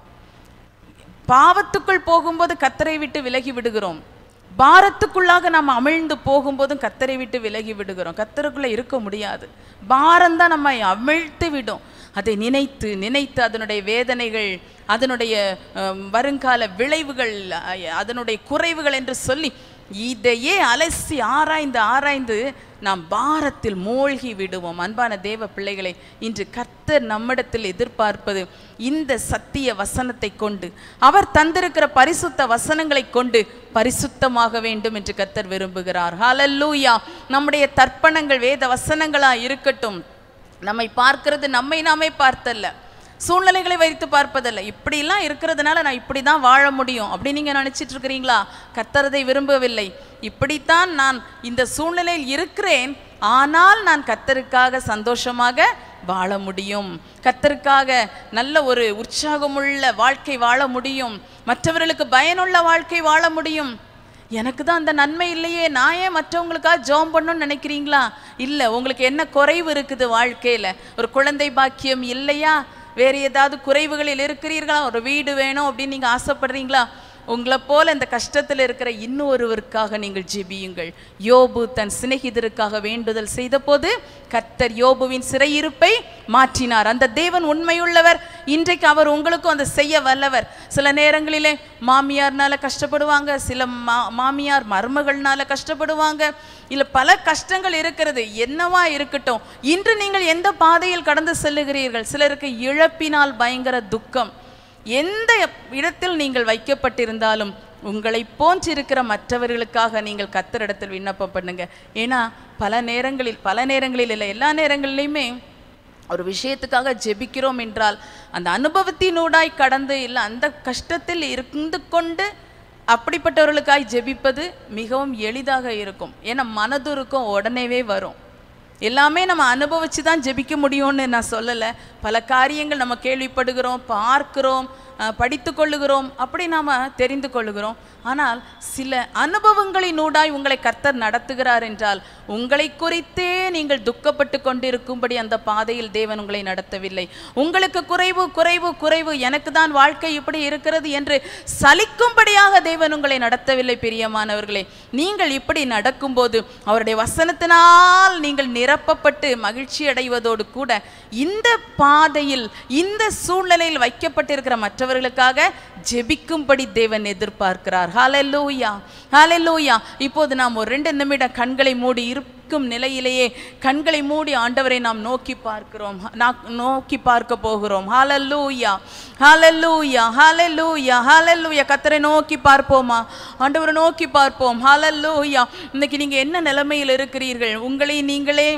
பாவத்துக்குள் போகும்போது கத்தரை விட்டு விலகி விடுகிறோம் பாரத்துக்குள்ளாக நாம் அமிழ்ந்து போகும்போதும் கத்தரை விட்டு விலகி விடுகிறோம் கத்தருக்குள்ள இருக்க முடியாது பாரம் தான் நம்மை அமிழ்த்து விடும் அதை நினைத்து நினைத்து அதனுடைய வேதனைகள் அதனுடைய அஹ், வருங்கால விளைவுகள் அஹ், அதனுடைய குறைவுகள் என்று சொல்லி இதையே அலசி ஆராய்ந்து ஆராய்ந்து நாம் பாரத்தில் மூழ்கி விடுவோம் அன்பான தேவ பிள்ளைகளை இன்று கர்த்தர் நம்மிடத்தில் எதிர்பார்ப்பது இந்த சத்திய வசனத்தை கொண்டு அவர் தந்திருக்கிற பரிசுத்த வசனங்களை கொண்டு பரிசுத்தமாக வேண்டும் என்று கர்த்தர் விரும்புகிறார் ஹalleluya நம்முடைய தர்ப்பணங்கள் வேத வசனங்களா இருக்கட்டும் நம்மை பார்க்கிறது நம்மை நாமே பார்த்தல்ல சூழ்நிலைகளை வைத்து பார்ப்பதல்ல இப்படிலாம் இருக்கிறதுனால நான் இப்படி தான் வாழ முடியும் அப்படி நீங்க நினைச்சிட்டு இருக்கிறீங்களா கத்தரதை விரும்பவில்லை இப்படித்தான் நான் இந்த சூழ்நிலையில் இருக்கிறேன் ஆனால் நான் கத்தருக்காக சந்தோஷமாக வாழ முடியும் கத்தருக்காக நல்ல ஒரு உற்சாகமுள்ள வாழ்க்கை வாழ முடியும் மற்றவர்களுக்கு பயனுள்ள வாழ்க்கை வாழ முடியும் எனக்கு தான் அந்த நன்மை இல்லையே நான் ஏன் மற்றவங்களுக்காக ஜெபம் பண்ணணும்னு நினைக்கிறீங்களா இல்லை உங்களுக்கு என்ன குறைவு இருக்குது வாழ்க்கையில் ஒரு குழந்தை பாக்கியம் இல்லையா வேறு ஏதாவது குறைவுகளில் இருக்கிறீர்களா ஒரு வீடு வேணும் அப்படின்னு நீங்கள் ஆசைப்படுறீங்களா உங்களை போல இந்த கஷ்டத்தில் இருக்கிற இன்னொருவருக்காக நீங்கள் ஜெபியுங்கள் யோபு தன் சிநேகிதருக்காக வேண்டுதல் செய்தபோது கர்த்தர் யோபுவின் சிறையிருப்பை மாற்றினார் அந்த தேவன் உண்மையுள்ளவர் இன்றைக்கு அவர் உங்களுக்கும் அந்த செய்ய வல்லவர் சில நேரங்களிலே மாமியார்னால கஷ்டப்படுவாங்க சில மா மாமியார் மருமகள்னால கஷ்டப்படுவாங்க இல்ல பல கஷ்டங்கள் இருக்கிறது என்னவா இருக்கட்டும் இன்று நீங்கள் எந்த பாதையில் கடந்து செல்லுகிறீர்கள் சிலருக்கு இழப்பினால் பயங்கர துக்கம் எந்த இடத்தில் நீங்கள் வைக்கப்பட்டிருந்தாலும் உங்களை போன்றிருக்கிற மற்றவர்களுக்காக நீங்கள் கத்தரிடத்தில் விண்ணப்பம் பண்ணுங்க ஏன்னா பல நேரங்களில் பல நேரங்களில் இல்லை எல்லா நேரங்களிலையுமே ஒரு விஷயத்துக்காக ஜெபிக்கிறோம் என்றால் அந்த அனுபவத்தினூடாய் கடந்து இல்லை அந்த கஷ்டத்தில் இருந்து கொண்டு அப்படிப்பட்டவர்களுக்காய் ஜெபிப்பது மிகவும் எளிதாக இருக்கும் ஏன்னா மனதுருக்கம் உடனேவே வரும் எல்லாமே நம்ம அனுபவிச்சு தான் ஜெபிக்க முடியும்னு நான் சொல்லலை பல காரியங்கள் நம்ம கேள்விப்படுகிறோம் பார்க்கிறோம் அஹ், படித்து கொள்ளுகிறோம் அப்படி நாம் தெரிந்து கொள்ளுகிறோம் ஆனால் சில அனுபவங்களினூடாய் உங்களை கர்த்தர் நடத்துகிறார் என்றால் உங்களை குறித்தே நீங்கள் துக்கப்பட்டு கொண்டிருக்கும்படி அந்த பாதையில் தேவன் உங்களை நடத்தவில்லை உங்களுக்கு குறைவு குறைவு குறைவு எனக்கு தான் வாழ்க்கை இப்படி இருக்கிறது என்று சலிக்கும்படியாக தேவன் உங்களை நடத்தவில்லை பிரியமானவர்களே நீங்கள் இப்படி நடக்கும்போது அவருடைய வசனத்தினால் நீங்கள் நிரப்பப்பட்டு மகிழ்ச்சி அடைவதோடு கூட இந்த பாதையில் இந்த சூழ்நிலையில் வைக்கப்பட்டிருக்கிற மற்றவர்களுக்காக ஜெபிக்கும்படி தேவன் எதிர்பார்க்கிறார் ஹalleluya ஹalleluya இப்போது நாம் ஒரு ரெண்டு நிமிடம் கண்களை மூடி இருக்கும் நிலையிலேயே கண்களை மூடி ஆண்டவரை நாம் நோக்கி பார்க்கிறோம் நா- நோக்கி பார்க்க போகிறோம் ஹalleluya ஹalleluya ஹalleluya ஹalleluya கத்தரை நோக்கி பார்ப்போமா ஆண்டவரை நோக்கி பார்ப்போம் ஹalleluya இன்னைக்கு நீங்க என்ன நிலைமையில் இருக்கிறீர்கள் உங்களை நீங்களே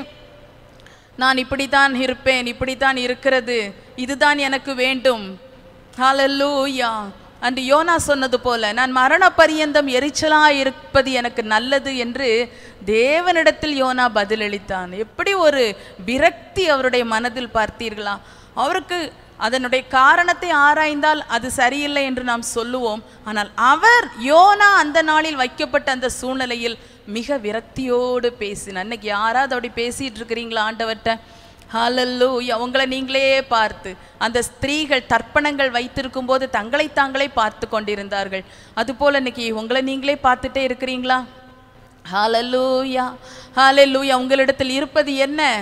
நான் இப்படித்தான் இருப்பேன் இப்படித்தான் இருக்கிறது இதுதான் எனக்கு வேண்டும் ஹalleluya அன்று யோனா சொன்னது போல நான் மரண பரியந்தம் எரிச்சலா இருப்பது எனக்கு நல்லது என்று தேவனிடத்தில் யோனா பதிலளித்தான் எப்படி ஒரு விரக்தி அவருடைய மனதில் பார்த்தீர்களா அவருக்கு அதனுடைய காரணத்தை ஆராய்ந்தால் அது சரியில்லை என்று நாம் சொல்லுவோம் ஆனால் அவர் யோனா அந்த நாளில் வைக்கப்பட்ட அந்த சூழ்நிலையில் மிக விரக்தியோடு பேசினார் இன்னைக்கு யாராவது அப்படி பேசிட்டு இருக்கிறீங்களா ஆண்டவர்கிட்ட ஹalleluya உங்களை நீங்களே பார்த்து அந்த ஸ்திரீகள் தர்ப்பணங்கள் வைத்திருக்கும் போது தங்களை தாங்களே பார்த்து கொண்டிருந்தார்கள் அதுபோல இன்னைக்கு உங்களை நீங்களே பார்த்துட்டே இருக்கிறீங்களா ஹalleluya ஹalleluya உங்களிடத்தில் இருப்பது என்ன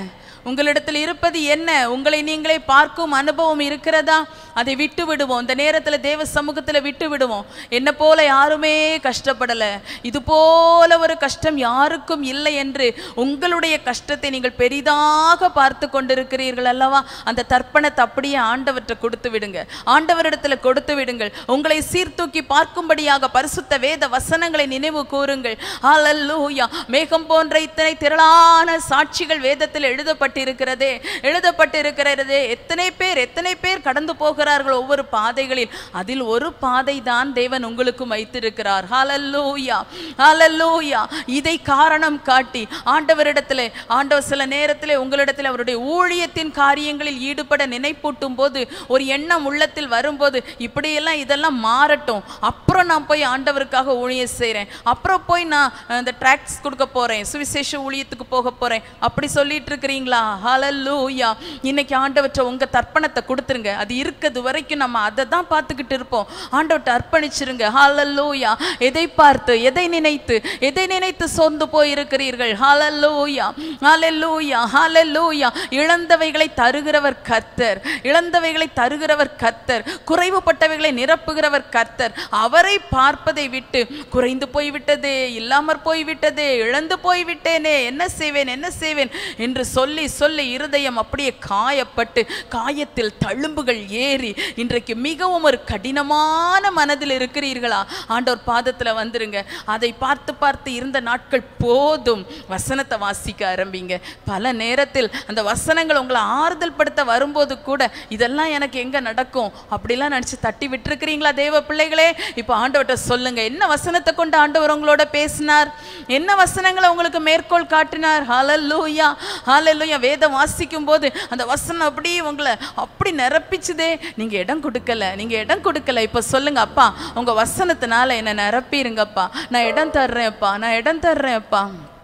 உங்களிடத்தில் இருப்பது என்ன உங்களை நீங்களே பார்க்கும் அனுபவம் இருக்கிறதா அதை விட்டு விடுவோம் இந்த நேரத்தில் தேவ சமூகத்தில் விட்டு விடுவோம் என்ன போல யாருமே கஷ்டப்படல இது போல ஒரு கஷ்டம் யாருக்கும் இல்லை என்று உங்களுடைய கஷ்டத்தை நீங்கள் பெரிதாக பார்த்து கொண்டிருக்கிறீர்கள் அல்லவா அந்த தர்ப்பணத்தை அப்படியே ஆண்டவற்றை கொடுத்து விடுங்க ஆண்டவரிடத்தில் கொடுத்து விடுங்கள் உங்களை சீர்தூக்கி பார்க்கும்படியாக பரிசுத்த வேத வசனங்களை நினைவு கூறுங்கள் ஹalleluya மேகம் போன்ற இத்தனை திரளான சாட்சிகள் வேதத்தில் எழுதப்பட்டிருக்கிறதே எழுதப்பட்டிருக்கிறதே எத்தனை பேர் எத்தனை பேர் கடந்து போகிறார்கள் ஒவ்வொரு பாதைகளில் அதில் ஒரு பாதை தான் தேவன் உங்களுக்கு வைத்திருக்கிறார் ஹalleluya ஹalleluya இதை காரணம் காட்டி ஆண்டவரிடத்தில் ஆண்டவர் சில நேரத்தில் உங்களிடத்தில் அவருடைய ஊழியத்தின் காரியங்களில் ஈடுபட நினைப்பூட்டும் போது ஒரு எண்ணம் உள்ளத்தில் வரும்போது இப்படியெல்லாம் இதெல்லாம் மாறட்டும் அப்புறம் நான் போய் ஆண்டவருக்காக ஊழியம் செய்கிறேன் அப்புறம் போய் நான் அஹ், இந்த ட்ராக்ஸ் கொடுக்க போறேன் சுவிசேஷ ஊழியத்துக்கு போக போறேன் அப்படி சொல்லிட்டு இருக்கிறீங்களா ஹalleluya இன்னைக்கு ஆண்டவற்றை உங்க தர்ப்பணத்தை கொடுத்துருங்க அது இருக்கிறது வரைக்கும் நம்ம அதை தான் பார்த்துக்கிட்டு இருப்போம் ஆண்டவர்கிட்ட அர்ப்பணிச்சிருங்க ஹalleluya எதை பார்த்து எதை நினைத்து எதை நினைத்து சோர்ந்து போய் இருக்கிறீர்கள் ஹalleluya ஹalleluya ஹalleluya இழந்தவைகளை தருகிறவர் கர்த்தர் இழந்தவைகளை தருகிறவர் கர்த்தர் குறைவுபட்டவைகளை நிரப்புகிறவர் கர்த்தர் அவரை பார்ப்பதை விட்டு குறைந்து போய்விட்டதே இல்லாமற் போய்விட்டதே இழந்து போய்விட்டேனே என்ன செய்வேன் என்ன செய்வேன் என்று சொல்லி சொல்லி இருதயம் அப்படியே காயப்பட்டு காயத்தில் தழும்புகள் ஏறி இன்றைக்கு மிகவும் ஒரு கடினமான மனதில் இருக்கிறீர்களா ஆண்டவர் பாதத்துல வந்துருங்க அதை பார்த்து பார்த்து இருந்த நாட்கள் போதும் வசனத்தை வாசிக்க ஆரம்பிங்க பல நேரத்தில் அந்த வசனங்கள் உங்களை ஆறுதல் படுத்த வரும்போது கூட இதெல்லாம் எனக்கு எங்க நடக்கும் அப்படிலாம் நினைச்சு தட்டி விட்டுருக்கிறீங்களா தேவ பிள்ளைகளே இப்போ ஆண்டவர்கிட்ட சொல்லுங்க என்ன வசனத்தை கொண்டு ஆண்டவர் உங்களோட பேசினார் என்ன வசனங்களை உங்களுக்கு மேற்கோள் காட்டினார் ஹalleluya ஹalleluya வேதம் வாசிக்கும் போது அந்த வசனம் அப்படியே உங்களை அப்படி நிரப்பிச்சுதே நீங்க இடம் கொடுக்கல நீங்க இடம் கொடுக்கல இப்போ சொல்லுங்க அப்பா உங்க வசனத்தினால என்ன நிரப்பிருங்கப்பா நான் இடம் தர்றேன்ப்பா நான் இடம் தர்றேன்ப்பா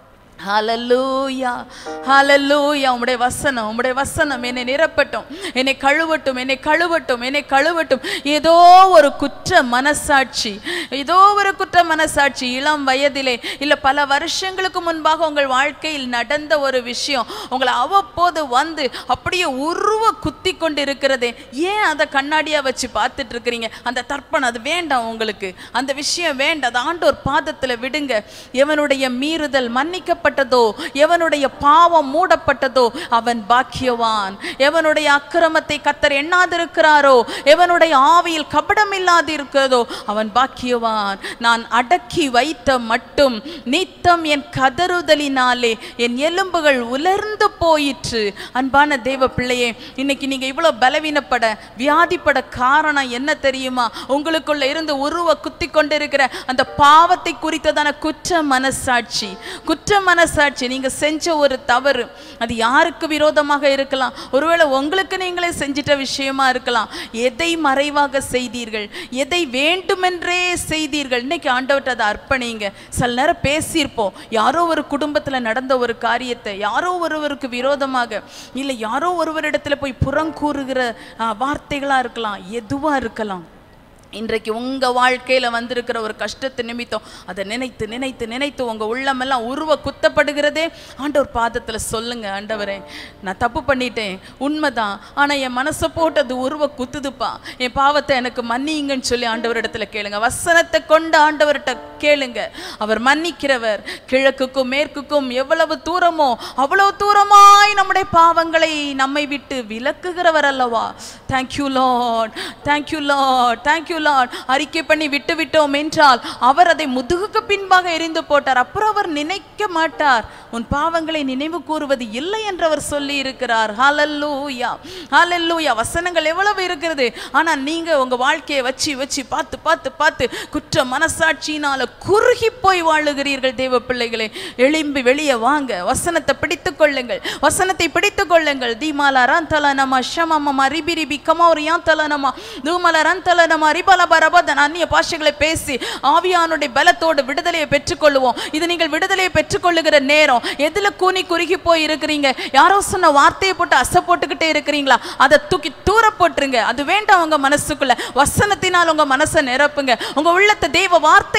ஹalleluya ஹalleluya உம்முடைய வசனம் உம்முடைய வசனம் என்னை நிரப்பட்டும் என்னை கழுவட்டும் என்னை கழுவட்டும் என்னை கழுவட்டும் ஏதோ ஒரு குற்ற மனசாட்சி ஏதோ ஒரு குற்ற மனசாட்சி இளம் வயதிலே இல்ல பல வருஷங்களுக்கு முன்பாக உங்கள் வாழ்க்கையில் நடந்த ஒரு விஷயம் உங்களை அவ்வப்போது வந்து அப்படியே உருவ குத்தி கொண்டு இருக்கிறதே ஏன் அதை கண்ணாடியா வச்சு பார்த்துட்டு இருக்கிறீங்க அந்த தர்ப்பணம் அது வேண்டாம் உங்களுக்கு அந்த விஷயம் வேண்டாம் அது ஆண்டோர் பாதத்துல விடுங்க எவனுடைய மீறுதல் மன்னிக்கப்பட்டதோ எவனுடைய பாவம் மூடப்பட்டதோ அவன் பாக்கியவான் எவனுடைய அக்கிரமத்தை கத்தர் எண்ணாதிருக்கிறாரோ எவனுடைய ஆவியில் கபடம் இல்லாதிருக்கிறதோ அவன் பாக்கியவான் நான் அடக்கி வைத்த மட்டும் நித்தம் என் கதறுதலினாலே என் எலும்புகள் உலர்ந்து போயிற்று அன்பான தேவ பிள்ளையே இன்னைக்கு நீங்க இவ்வளவு பலவீனப்பட வியாதிப்பட காரணம் என்ன தெரியுமா உங்களுக்குள்ள இருந்து உருவ குத்தி கொண்டிருக்கிற அந்த பாவத்தை குறித்ததான குற்ற மனசாட்சி குற்ற மனசாட்சி நீங்க செஞ்ச ஒரு தவறு அது யாருக்கு விரோதமாக இருக்கலாம் ஒருவேளை உங்களுக்கு நீங்களே செஞ்சிட்ட விஷயமா இருக்கலாம் எதை மறைவாக செய்தீர்கள் எதை வேண்டுமென்றே செய்தீர்கள் இன்னைக்கு ஆண்டவர்கிட்ட அதை அர்ப்பணிங்க சில நேரம் பேசியிருப்போம் யாரோ ஒரு குடும்பத்துல நடந்த ஒரு காரியத்தை யாரோ ஒருவருக்கு விரோதமாக இல்லை யாரோ ஒருவரிடத்துல போய் புறங்கூறுகிற ஆ, வார்த்தைகளா இருக்கலாம் எதுவா இருக்கலாம் இன்றைக்கு உங்க வாழ்க்கையில வந்திருக்கிற ஒரு கஷ்டத்தை நிமித்தம் அதை நினைத்து நினைத்து நினைத்து உங்க உள்ளமெல்லாம் உருவ குத்தப்படுகிறதே ஆண்டவர் பாதத்துல சொல்லுங்க ஆண்டவரே நான் தப்பு பண்ணிட்டேன் உண்மைதான் ஆனா என் மனசை போட்டு அது உருவ குத்துதுப்பா என் பாவத்தை எனக்கு மன்னியுங்கன்னு சொல்லி ஆண்டவரிடத்துல கேளுங்க வசனத்தை கொண்டு ஆண்டவர்கிட்ட கேளுங்க அவர் மன்னிக்கிறவர் கிழக்குக்கும் மேற்குக்கும் எவ்வளவு தூரமோ அவ்வளவு தூரமாய் நம்முடைய பாவங்களை நம்மை விட்டு விலக்குகிறவர் அல்லவா thank you lord thank you lord thank you lord அறிக்கை பண்ணி விட்டு விட்டோம் என்றால் அவர் அதை முதுகுக்கு பின்பாக எரிந்து போட்டார் அப்புறம் அவர் நினைக்க மாட்டார் உன் பாவங்களை நினைவு கூறுவது இல்லை என்று அவர் சொல்லி இருக்கிறார் ஹalleluya ஹalleluya வசனங்கள் எவ்வளவு இருக்கிறது ஆனா நீங்க உங்க வாழ்க்கையை வச்சு வச்சு பார்த்து பார்த்து பார்த்து குற்ற மனசாட்சியினால குறுகி போய் வாழுகிறீர்கள் தேவ பிள்ளைகளே எழும்பி வெளியே வாங்க வசனத்தை பிடித்துக் கொள்ளுங்கள் வசனத்தை பிடித்துக் கொள்ளுங்கள் தீமாலா ராந்தல நம ஷமம ரிபி ரிபி கமௌரியா தல நம தூமல ரந்தல நம ரிபல பரபதன் அந்நிய பாஷைகளை பேசி ஆவியானுடைய பலத்தோடு விடுதலையை பெற்றுக்கொள்ளுவோம் இது நீங்கள் விடுதலையை பெற்றுக்கொள்ளுகிற நேரம் எதுல கூனி குறுகி போய் இருக்கிறீங்க யாரோ சொன்ன வார்த்தையை போட்டு அசை போட்டுக்கிட்டே இருக்கிறீங்களா அதை தூக்கி தூர போட்டுருங்க அது வேண்டாம் உங்க மனசுக்குள்ள வசனத்தினால் உங்க மனசை நிரப்புங்க உங்க உள்ளத்தை தெய்வ வார்த்தையினால்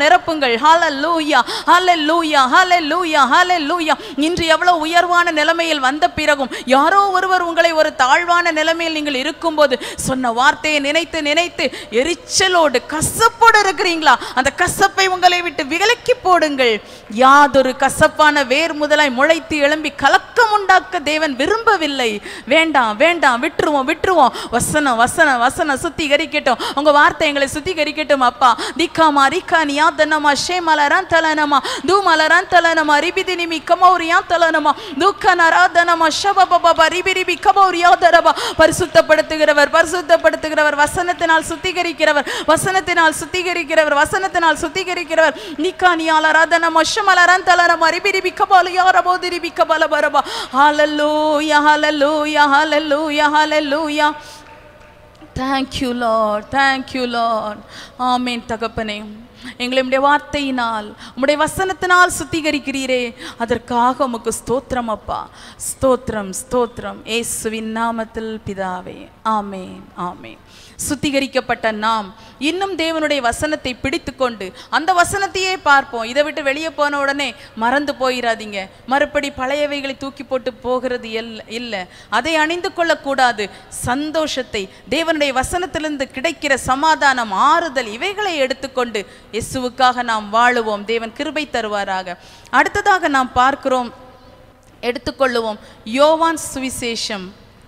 நிரப்புங்கள் ஹalleluya ஹalleluya ஹalleluya ஹalleluya இன்று எவ்வளவு உயர்வான நிலைமையில் வந்த பிறகும் யாரோ ஒருவர் உங்களை ஒரு தாழ்வான நிலைமையில் நீங்கள் இருக்கும்போது சொன்ன வார்த்தையை நினைத்து நினைத்து எரிச்சலோடு கசப்போடு இருக்கிறீங்களா அந்த கசப்பை உங்களை விட்டு விலக்கி போடுங்கள் யாதொரு கசப்பான வேர் முதலாய் முளைத்து எழும்பி கலக்கம் உண்டாக்க தேவன் விரும்பவில்லை வேண்டாம் வேண்டாம் விட்டுருவோம் விட்டுருவோம் வசனம் வசனம் வசனம் சுத்திகரிக்கட்டும் உங்க வார்த்தை எங்களை சுத்திகரிக்கட்டும் அப்பா திக்காமா ரிக்கானியா தனமா ஷேமலரான் தலனமா தூமலரான் தலனமா ரிபிதி நிமி கமௌரியா தலனமா துக்கனரா தனமா ஷபபபபா ரிபி ரிபி கமௌரியா தரபா பரிசுத்தப்படுத்துகிறவர் பரிசுத்தப்படுத்துகிறவர் வசனத்தினால் சுத்திகரிக்கிறவர் வசனத்தினால் சுத்திகரிக்கிறவர் வசனத்தினால் சுத்திகரிக்கிறவர் நிக்கானியாலரா தனமா ஷமலரான் தலனமா ரிபி ரிபி கபாலியா ரபோ திரிபி கபால பரபா ஹalleluya hallelujah hallelujah hallelujah thank you lord thank you lord ஆமேன் தகப்பனே எங்களை உம்முடைய வார்த்தையினால் உம்முடைய வசனத்தினால் சுத்திகரிக்கிறீரே அதற்காக உமக்கு ஸ்தோத்திரம் அப்பா ஸ்தோத்திரம் ஸ்தோத்திரம் ஏசுவின் நாமத்தில் பிதாவே ஆமேன் ஆமேன் சுத்திகரிக்கப்பட்ட நாம் இன்னும் தேவனுடைய வசனத்தை பிடித்துக்கொண்டு அந்த வசனத்தையே பார்ப்போம் இதை விட்டு வெளியே போன உடனே மறந்து போயிடாதீங்க மறுபடி பழையவைகளை தூக்கி போட்டு போகிறது எல்ல இல்லை அதை அணிந்து கொள்ளக்கூடாது சந்தோஷத்தை தேவனுடைய வசனத்திலிருந்து கிடைக்கிற சமாதானம் ஆறுதல் இவைகளை எடுத்துக்கொண்டு இயேசுவுக்காக நாம் வாழுவோம் தேவன் கிருபை தருவாராக அடுத்ததாக நாம் பார்க்கிறோம் எடுத்துக்கொள்ளுவோம் யோவான் சுவிசேஷம்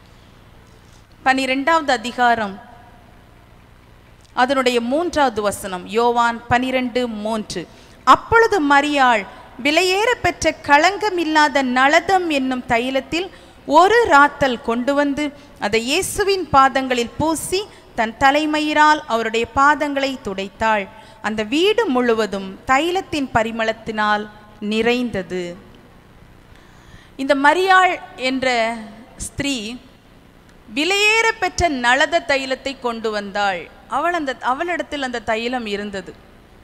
பனிரெண்டாவது அதிகாரம் அதனுடைய மூன்றாவது வசனம் யோவான் பனிரெண்டு மூன்று அப்பொழுது மரியாள் விலையேற பெற்ற களங்கமில்லாத நளதம் என்னும் தைலத்தில் ஒரு ராத்தல் கொண்டு வந்து அதை இயேசுவின் பாதங்களில் பூசி தன் தலைமயிரால் அவருடைய பாதங்களை துடைத்தாள் அந்த வீடு முழுவதும் தைலத்தின் பரிமளத்தினால் நிறைந்தது இந்த மரியாள் என்ற ஸ்திரீ விலையேற பெற்ற நளத தைலத்தை கொண்டு வந்தாள் அவள் அந்த அவளிடத்தில் அந்த தைலம் இருந்தது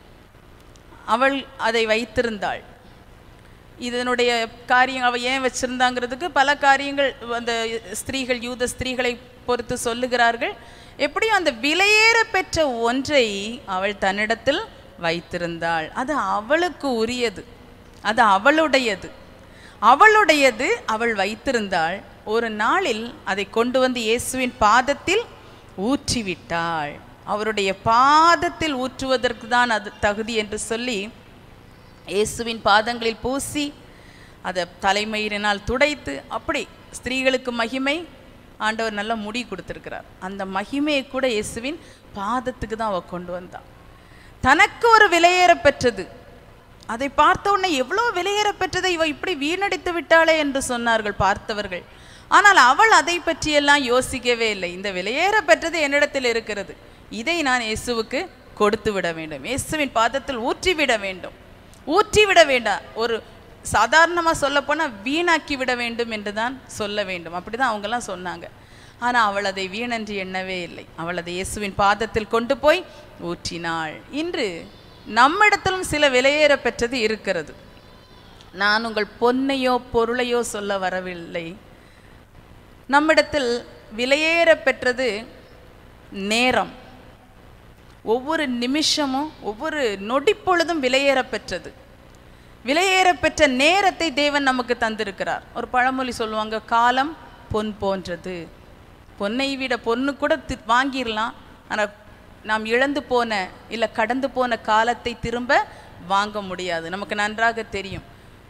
அவள் அதை வைத்திருந்தாள் இதனுடைய காரியம் அவள் ஏன் வச்சிருந்தாங்கிறதுக்கு பல காரியங்கள் அந்த ஸ்திரீகள் யூத ஸ்திரீகளை பொறுத்து சொல்லுகிறார்கள் எப்படியும் அந்த விலையேற பெற்ற ஒன்றை அவள் தன்னிடத்தில் வைத்திருந்தாள் அது அவளுக்கு உரியது அது அவளுடையது அவளுடையது அவள் வைத்திருந்தாள் ஒரு நாளில் அதை கொண்டு வந்து இயேசுவின் பாதத்தில் ஊற்றிவிட்டாள் அவருடைய பாதத்தில் ஊற்றுவதற்கு தான் அது தகுதி என்று சொல்லி இயேசுவின் பாதங்களில் பூசி அதை தலைமயிரினால் துடைத்து அப்படி ஸ்திரீகளுக்கு மகிமை ஆண்டவர் நல்ல முடி கொடுத்துருக்கிறார் அந்த மகிமையை கூட இயேசுவின் பாதத்துக்கு தான் அவ கொண்டு வந்தா தனக்கு ஒரு விலையேற பெற்றது அதை பார்த்த உடனே எவ்வளோ விலையேற பெற்றதை இவ இப்படி வீணடித்து விட்டாளே என்று சொன்னார்கள் பார்த்தவர்கள் ஆனால் அவள் அதை பற்றியெல்லாம் யோசிக்கவே இல்லை இந்த விலையேற பெற்றது என்னிடத்தில் இருக்கிறது இதை நான் இயேசுவுக்கு கொடுத்து விட வேண்டும் இயேசுவின் பாதத்தில் ஊற்றிவிட வேண்டும் ஊற்றிவிட வேண்டாம் ஒரு சாதாரணமாக சொல்லப்போனால் வீணாக்கி விட வேண்டும் என்று தான் சொல்ல வேண்டும் அப்படி தான் அவங்கெல்லாம் சொன்னாங்க ஆனால் அவள் அதை வீணென்று எண்ணவே இல்லை அவள் அதை இயேசுவின் பாதத்தில் கொண்டு போய் ஊற்றினாள் இன்று நம்மிடத்திலும் சில விலையேற பெற்றது இருக்கிறது நான் உங்கள் பொன்னையோ பொருளையோ சொல்ல வரவில்லை நம்மிடத்தில் விலையேற பெற்றது நேரம் ஒவ்வொரு நிமிஷமும் ஒவ்வொரு நொடிப்பொழுதும் விலையேற பெற்றது விலையேற பெற்ற நேரத்தை தேவன் நமக்கு தந்திருக்கிறார் ஒரு பழமொழி சொல்லுவாங்க காலம் பொன் போன்றது பொன்னை விட பொண்ணு கூட தி- வாங்கிடலாம் ஆனால் நாம் இழந்து போன இல்லை கடந்து போன காலத்தை திரும்ப வாங்க முடியாது நமக்கு நன்றாக தெரியும்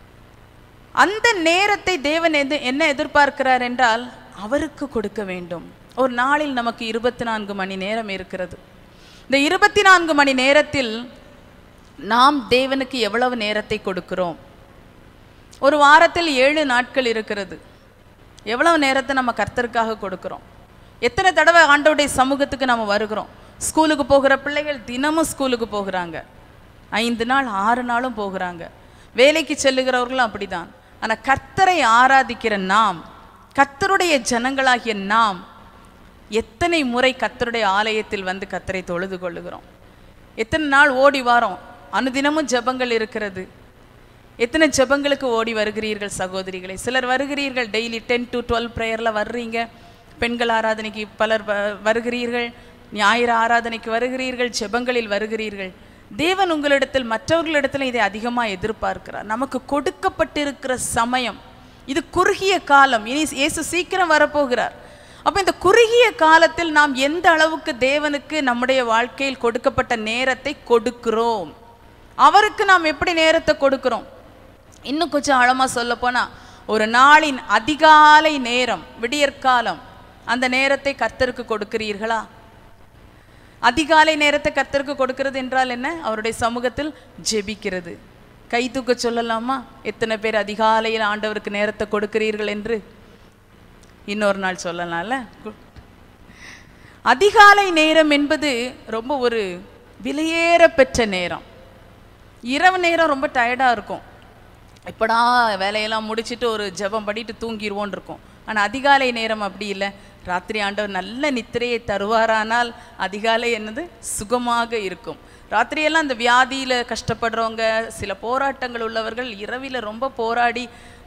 அந்த நேரத்தை தேவன் எது என்ன எதிர்பார்க்கிறார் என்றால் அவருக்கு கொடுக்க வேண்டும் ஒரு நாளில் நமக்கு இருபத்தி நான்கு மணி நேரம் இருக்கிறது இந்த இருபத்தி நான்கு மணி நேரத்தில் நாம் தேவனுக்கு எவ்வளவு நேரத்தை கொடுக்கிறோம் ஒரு வாரத்தில் ஏழு நாட்கள் இருக்கிறது எவ்வளவு நேரத்தை நம்ம கர்த்தருக்காக கொடுக்கிறோம் எத்தனை தடவை ஆண்டவருடைய சமூகத்துக்கு நம்ம வருகிறோம் ஸ்கூலுக்கு போகிற பிள்ளைகள் தினமும் ஸ்கூலுக்கு போகிறாங்க ஐந்து நாள் ஆறு நாளும் போகிறாங்க வேலைக்கு செல்லுகிறவர்களும் அப்படிதான் ஆனால் கர்த்தரை ஆராதிக்கிற நாம் கர்த்தருடைய ஜனங்களாகிய நாம் எத்தனை முறை கர்த்தருடைய ஆலயத்தில் வந்து கர்த்தரை தொழுது கொள்ளுகிறோம் எத்தனை நாள் ஓடி வாரோம் அனுதினமும் ஜெபங்கள் இருக்கிறது எத்தனை ஜெபங்களுக்கு ஓடி வருகிறீர்கள் சகோதரிகளே சிலர் வருகிறீர்கள் டெய்லி டென் டு டுவெல் ப்ரேயரில் வர்றீங்க பெண்கள் ஆராதனைக்கு பலர் வ- வருகிறீர்கள் ஞாயிறு ஆராதனைக்கு வருகிறீர்கள் ஜெபங்களில் வருகிறீர்கள் தேவன் உங்களிடத்தில் மற்றவர்களிடத்தில் இதை அதிகமாக எதிர்பார்க்கிறார் நமக்கு கொடுக்கப்பட்டிருக்கிற சமயம் இது குறுகிய காலம் இனி இயேசு சீக்கிரம் வரப்போகிறார் அப்போ இந்த குறுகிய காலத்தில் நாம் எந்த அளவுக்கு தேவனுக்கு நம்முடைய வாழ்க்கையில் கொடுக்கப்பட்ட நேரத்தை கொடுக்கிறோம் அவருக்கு நாம் எப்படி நேரத்தை கொடுக்கிறோம் இன்னும் கொஞ்சம் ஆழமாக சொல்ல போனா ஒரு நாளின் அதிகாலை நேரம் விடியற்காலம் அந்த நேரத்தை கர்த்தருக்கு கொடுக்கிறீர்களா அதிகாலை நேரத்தை கர்த்தருக்கு கொடுக்கிறது என்றால் என்ன அவருடைய சமூகத்தில் ஜெபிக்கிறது கை தூக்க சொல்லலாமா எத்தனை பேர் அதிகாலையில் ஆண்டவருக்கு நேரத்தை கொடுக்கிறீர்கள் என்று இன்னொரு நாள் சொல்லலாம்ல கு- அதிகாலை நேரம் என்பது ரொம்ப ஒரு விலையேற பெற்ற நேரம் இரவு நேரம் ரொம்ப டயர்டாக இருக்கும் எப்படா வேலையெல்லாம் முடிச்சிட்டு ஒரு ஜெபம் பண்ணிட்டு தூங்கிடுவோன்னு இருக்கும் ஆனால் அதிகாலை நேரம் அப்படி இல்லை ராத்திரி ஆண்டவர் நல்ல நித்திரையை தருவாரானால் அதிகாலை என்னது சுகமாக இருக்கும் ராத்திரியெல்லாம் அந்த வியாதியில் கஷ்டப்படுறவங்க சில போராட்டங்கள் உள்ளவர்கள் இரவில் ரொம்ப போராடி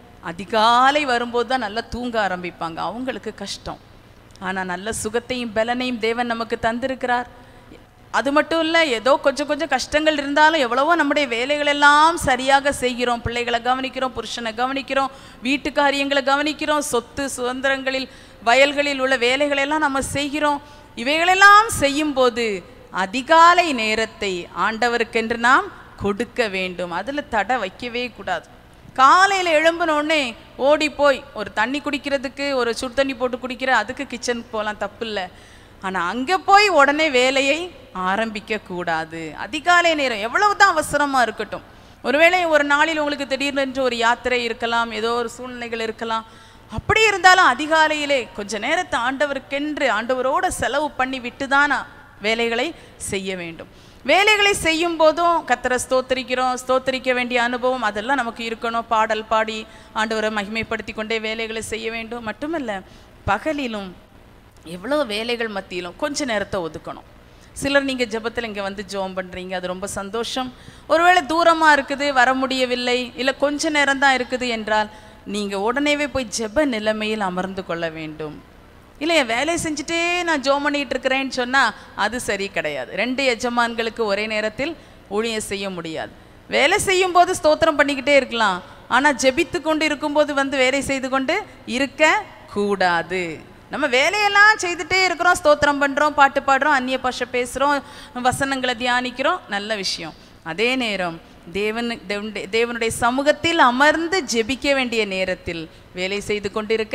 அதிகாலை வரும்போது தான் நல்லா தூங்க ஆரம்பிப்பாங்க அவங்களுக்கு கஷ்டம் ஆனால் நல்ல சுகத்தையும் பலனையும் தேவன் நமக்கு தந்திருக்கிறார் அது மட்டும் இல்லை ஏதோ கொஞ்சம் கொஞ்சம் கஷ்டங்கள் இருந்தாலும் எவ்வளவோ நம்முடைய வேலைகள் எல்லாம் சரியாக செய்கிறோம் பிள்ளைகளை கவனிக்கிறோம் புருஷனை கவனிக்கிறோம் வீட்டு காரியங்களை கவனிக்கிறோம் சொத்து சுதந்திரங்களில் வயல்களில் உள்ள வேலைகளை எல்லாம் நம்ம செய்கிறோம் இவைகளெல்லாம் செய்யும்போது அதிகாலை நேரத்தை ஆண்டவருக்கென்று நாம் கொடுக்க வேண்டும் அதில் தடை வைக்கவே கூடாது காலையில் எழும்பின உடனே ஓடி போய் ஒரு தண்ணி குடிக்கிறதுக்கு ஒரு சுடு தண்ணி போட்டு குடிக்கிற அதுக்கு கிச்சனுக்கு போகலாம் தப்பு இல்லை ஆனால் அங்கே போய் உடனே வேலையை ஆரம்பிக்க கூடாது அதிகாலை நேரம் எவ்வளவு தான் அவசரமாக இருக்கட்டும் ஒருவேளை ஒரு நாளில் உங்களுக்கு திடீர்னு ஒரு யாத்திரை இருக்கலாம் ஏதோ ஒரு சூழ்நிலைகள் இருக்கலாம் அப்படி இருந்தாலும் அதிகாலையிலே கொஞ்ச நேரத்தை ஆண்டவருக்கென்று ஆண்டவரோட செலவு பண்ணி விட்டு தான் வேலைகளை செய்ய வேண்டும் வேலைகளை செய்யும் போதும் கத்தரை ஸ்தோத்திரிக்கிறோம் ஸ்தோத்திரிக்க வேண்டிய அனுபவம் அதெல்லாம் நமக்கு இருக்கணும் பாடல் பாடி ஆண்டவரை மகிமைப்படுத்தி கொண்டே வேலைகளை செய்ய வேண்டும் மட்டுமல்ல பகலிலும் எவ்வளோ வேலைகள் மத்தியிலும் கொஞ்ச நேரத்தை ஒதுக்கணும் சிலர் நீங்கள் ஜெபத்தில் இங்கே வந்து ஜெபம் பண்ணுறீங்க அது ரொம்ப சந்தோஷம் ஒருவேளை தூரமாக இருக்குது வர முடியவில்லை இல்லை கொஞ்ச நேரம் தான் இருக்குது என்றால் நீங்கள் உடனேவே போய் ஜெப நிலைமையில் அமர்ந்து கொள்ள வேண்டும் இல்லை என் வேலையை செஞ்சுட்டே நான் ஜோம் பண்ணிட்டு இருக்கிறேன்னு சொன்னால் அது சரி கிடையாது ரெண்டு எஜமான்களுக்கு ஒரே நேரத்தில் ஊழியம் செய்ய முடியாது வேலை செய்யும் போது ஸ்தோத்திரம் பண்ணிக்கிட்டே இருக்கலாம் ஆனால் ஜெபித்து கொண்டு இருக்கும்போது வந்து வேலை செய்து கொண்டு இருக்க கூடாது நம்ம வேலையெல்லாம் செய்துட்டே இருக்கிறோம் ஸ்தோத்திரம் பண்ணுறோம் பாட்டு பாடுறோம் அந்நிய பாஷை பேசுகிறோம் வசனங்களை தியானிக்கிறோம் நல்ல விஷயம் அதே நேரம் தேவன் தேவனுடைய- தேவனுடைய சமூகத்தில் அமர்ந்து ஜெபிக்க வேண்டிய நேரத்தில் வேலை செய்து கொண்டிருக்க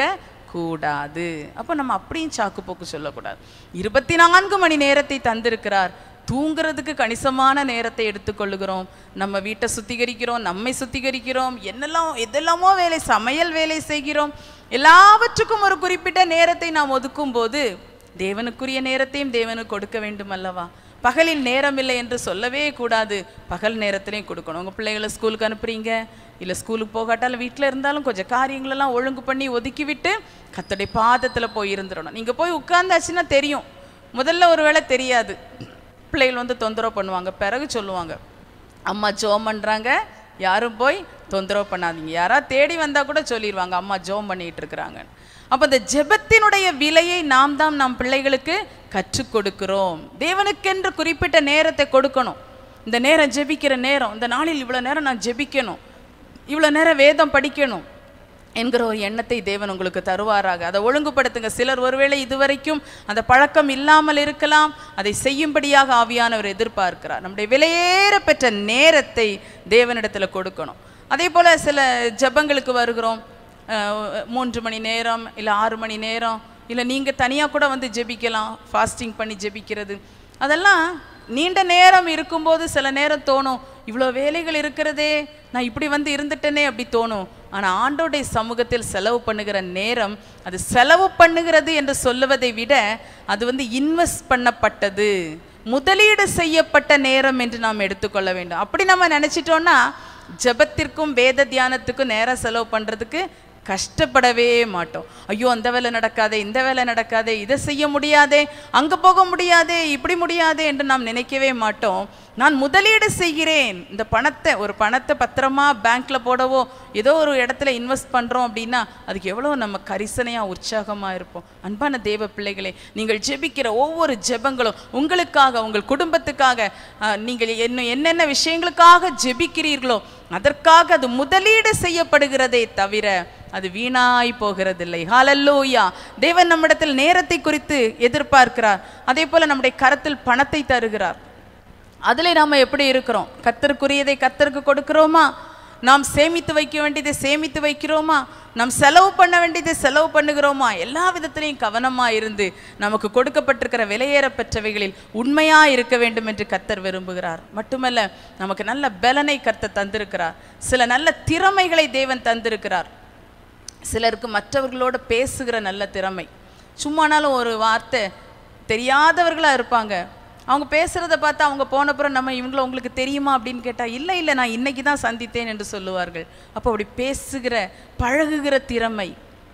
கூடாது அப்போ நம்ம அப்படியும் சாக்கு போக்கு சொல்லக்கூடாது இருபத்தி நான்கு மணி நேரத்தை தந்திருக்கிறார் தூங்குறதுக்கு கணிசமான நேரத்தை எடுத்துக்கொள்ளுகிறோம் நம்ம வீட்டை சுத்திகரிக்கிறோம் நம்மை சுத்திகரிக்கிறோம் என்னெல்லாம் எதெல்லாமோ வேலை சமையல் வேலை செய்கிறோம் எல்லாவற்றுக்கும் ஒரு குறிப்பிட்ட நேரத்தை நாம் ஒதுக்கும் போது தேவனுக்குரிய நேரத்தையும் தேவனுக்கு கொடுக்க வேண்டும் அல்லவா பகலில் நேரம் இல்லை என்று சொல்லவே கூடாது பகல் நேரத்திலையும் கொடுக்கணும் உங்கள் பிள்ளைகளை ஸ்கூலுக்கு அனுப்புறீங்க இல்லை ஸ்கூலுக்கு போகாட்டாலும் வீட்டில் இருந்தாலும் கொஞ்சம் காரியங்களெல்லாம் ஒழுங்கு பண்ணி ஒதுக்கி விட்டு கத்தடைய பாதத்தில் போய் இருந்துடணும் நீங்கள் போய் உட்கார்ந்தாச்சுன்னா தெரியும் முதல்ல ஒரு வேளை தெரியாது பிள்ளைகள் வந்து தொந்தரவு பண்ணுவாங்க பிறகு சொல்லுவாங்க அம்மா ஜோம் பண்ணுறாங்க யாரும் போய் தொந்தரவு பண்ணாதீங்க யாரா தேடி வந்தால் கூட சொல்லிடுவாங்க அம்மா ஜோம் பண்ணிட்டு இருக்கிறாங்க அப்போ இந்த ஜெபத்தினுடைய விலையை நாம் தான் நம் பிள்ளைகளுக்கு கற்றுக் கொடுக்கிறோம் தேவனுக்கென்று குறிப்பிட்ட நேரத்தை கொடுக்கணும் இந்த நேரம் ஜெபிக்கிற நேரம் இந்த நாளில் இவ்வளோ நேரம் நான் ஜெபிக்கணும் இவ்வளோ நேரம் வேதம் படிக்கணும் என்கிற ஒரு எண்ணத்தை தேவன் உங்களுக்கு தருவாராக அதை ஒழுங்குபடுத்துங்க சிலர் ஒருவேளை இதுவரைக்கும் அந்த பழக்கம் இல்லாமல் இருக்கலாம் அதை செய்யும்படியாக ஆவியானவர் எதிர்பார்க்கிறார் நம்முடைய விலையேற பெற்ற நேரத்தை தேவனிடத்தில் கொடுக்கணும் அதே போல் சில ஜெபங்களுக்கு வருகிறோம் அஹ், மூன்று மணி நேரம் இல்லை ஆறு மணி நேரம் இல்லை நீங்கள் தனியாக கூட வந்து ஜெபிக்கலாம் ஃபாஸ்டிங் பண்ணி ஜெபிக்கிறது அதெல்லாம் நீண்ட நேரம் இருக்கும்போது சில நேரம் தோணும் இவ்வளோ வேலைகள் இருக்கிறதே நான் இப்படி வந்து இருந்துட்டேனே அப்படி தோணும் ஆனால் ஆண்டோடைய சமூகத்தில் செலவு பண்ணுகிற நேரம் அது செலவு பண்ணுகிறது என்று சொல்லுவதை விட அது வந்து இன்வெஸ்ட் பண்ணப்பட்டது முதலீடு செய்யப்பட்ட நேரம் என்று நாம் எடுத்துக்கொள்ள வேண்டும் அப்படி நம்ம நினச்சிட்டோன்னா ஜெபத்திற்கும் வேத தியானத்துக்கும் நேரம் செலவு பண்ணுறதுக்கு கஷ்டப்படவே மாட்டோம் ஐயோ அந்த வேலை நடக்காதே இந்த வேலை நடக்காதே இதை செய்ய முடியாதே அங்கே போக முடியாதே இப்படி முடியாதே என்று நாம் நினைக்கவே மாட்டோம் நான் முதலீடு செய்கிறேன் இந்த பணத்தை ஒரு பணத்தை பத்திரமா பேங்க்ல போடவோ ஏதோ ஒரு இடத்துல இன்வெஸ்ட் பண்றோம் அப்படின்னா அதுக்கு எவ்வளவு நம்ம கரிசனையா உற்சாகமா இருப்போம் அன்பான தேவ பிள்ளைகளே நீங்கள் ஜெபிக்கிற ஒவ்வொரு ஜெபங்களும் உங்களுக்காக உங்கள் குடும்பத்துக்காக அஹ், நீங்கள் என்ன என்னென்ன விஷயங்களுக்காக ஜெபிக்கிறீர்களோ அதற்காக அது முதலீடு செய்யப்படுகிறதே தவிர அது வீணாய் போகிறதில்லை ஹalleluya தேவன் நம்மிடத்தில் நேரத்தை குறித்து எதிர்பார்க்கிறார் அதே போல நம்முடைய கரத்தில் பணத்தை தருகிறார் அதிலே நாம எப்படி இருக்கிறோம் கத்தருக்குரியதை கத்தருக்கு கொடுக்கிறோமா நாம் சேமித்து வைக்க வேண்டியதை சேமித்து வைக்கிறோமா நாம் செலவு பண்ண வேண்டியதை செலவு பண்ணுகிறோமா எல்லா விதத்திலையும் கவனமா இருந்து நமக்கு கொடுக்கப்பட்டிருக்கிற விலையேற பெற்றவைகளில் உண்மையா இருக்க வேண்டும் என்று கத்தர் விரும்புகிறார் மட்டுமல்ல நமக்கு நல்ல பலனை கர்த்தர் தந்திருக்கிறார் சில நல்ல திறமைகளை தேவன் தந்திருக்கிறார் சிலருக்கு மற்றவர்களோட பேசுகிற நல்ல திறமை சும்மானாலும் ஒரு வார்த்தை தெரியாதவர்களா இருப்பாங்க அவங்க பேசுறத பார்த்து அவங்க போனப்புறம் நம்ம இவங்கள உங்களுக்கு தெரியுமா அப்படின்னு கேட்டா இல்லை இல்லை நான் இன்னைக்கு தான் சந்தித்தேன் என்று சொல்லுவார்கள் அப்போ அப்படி பேசுகிற பழகுகிற திறமை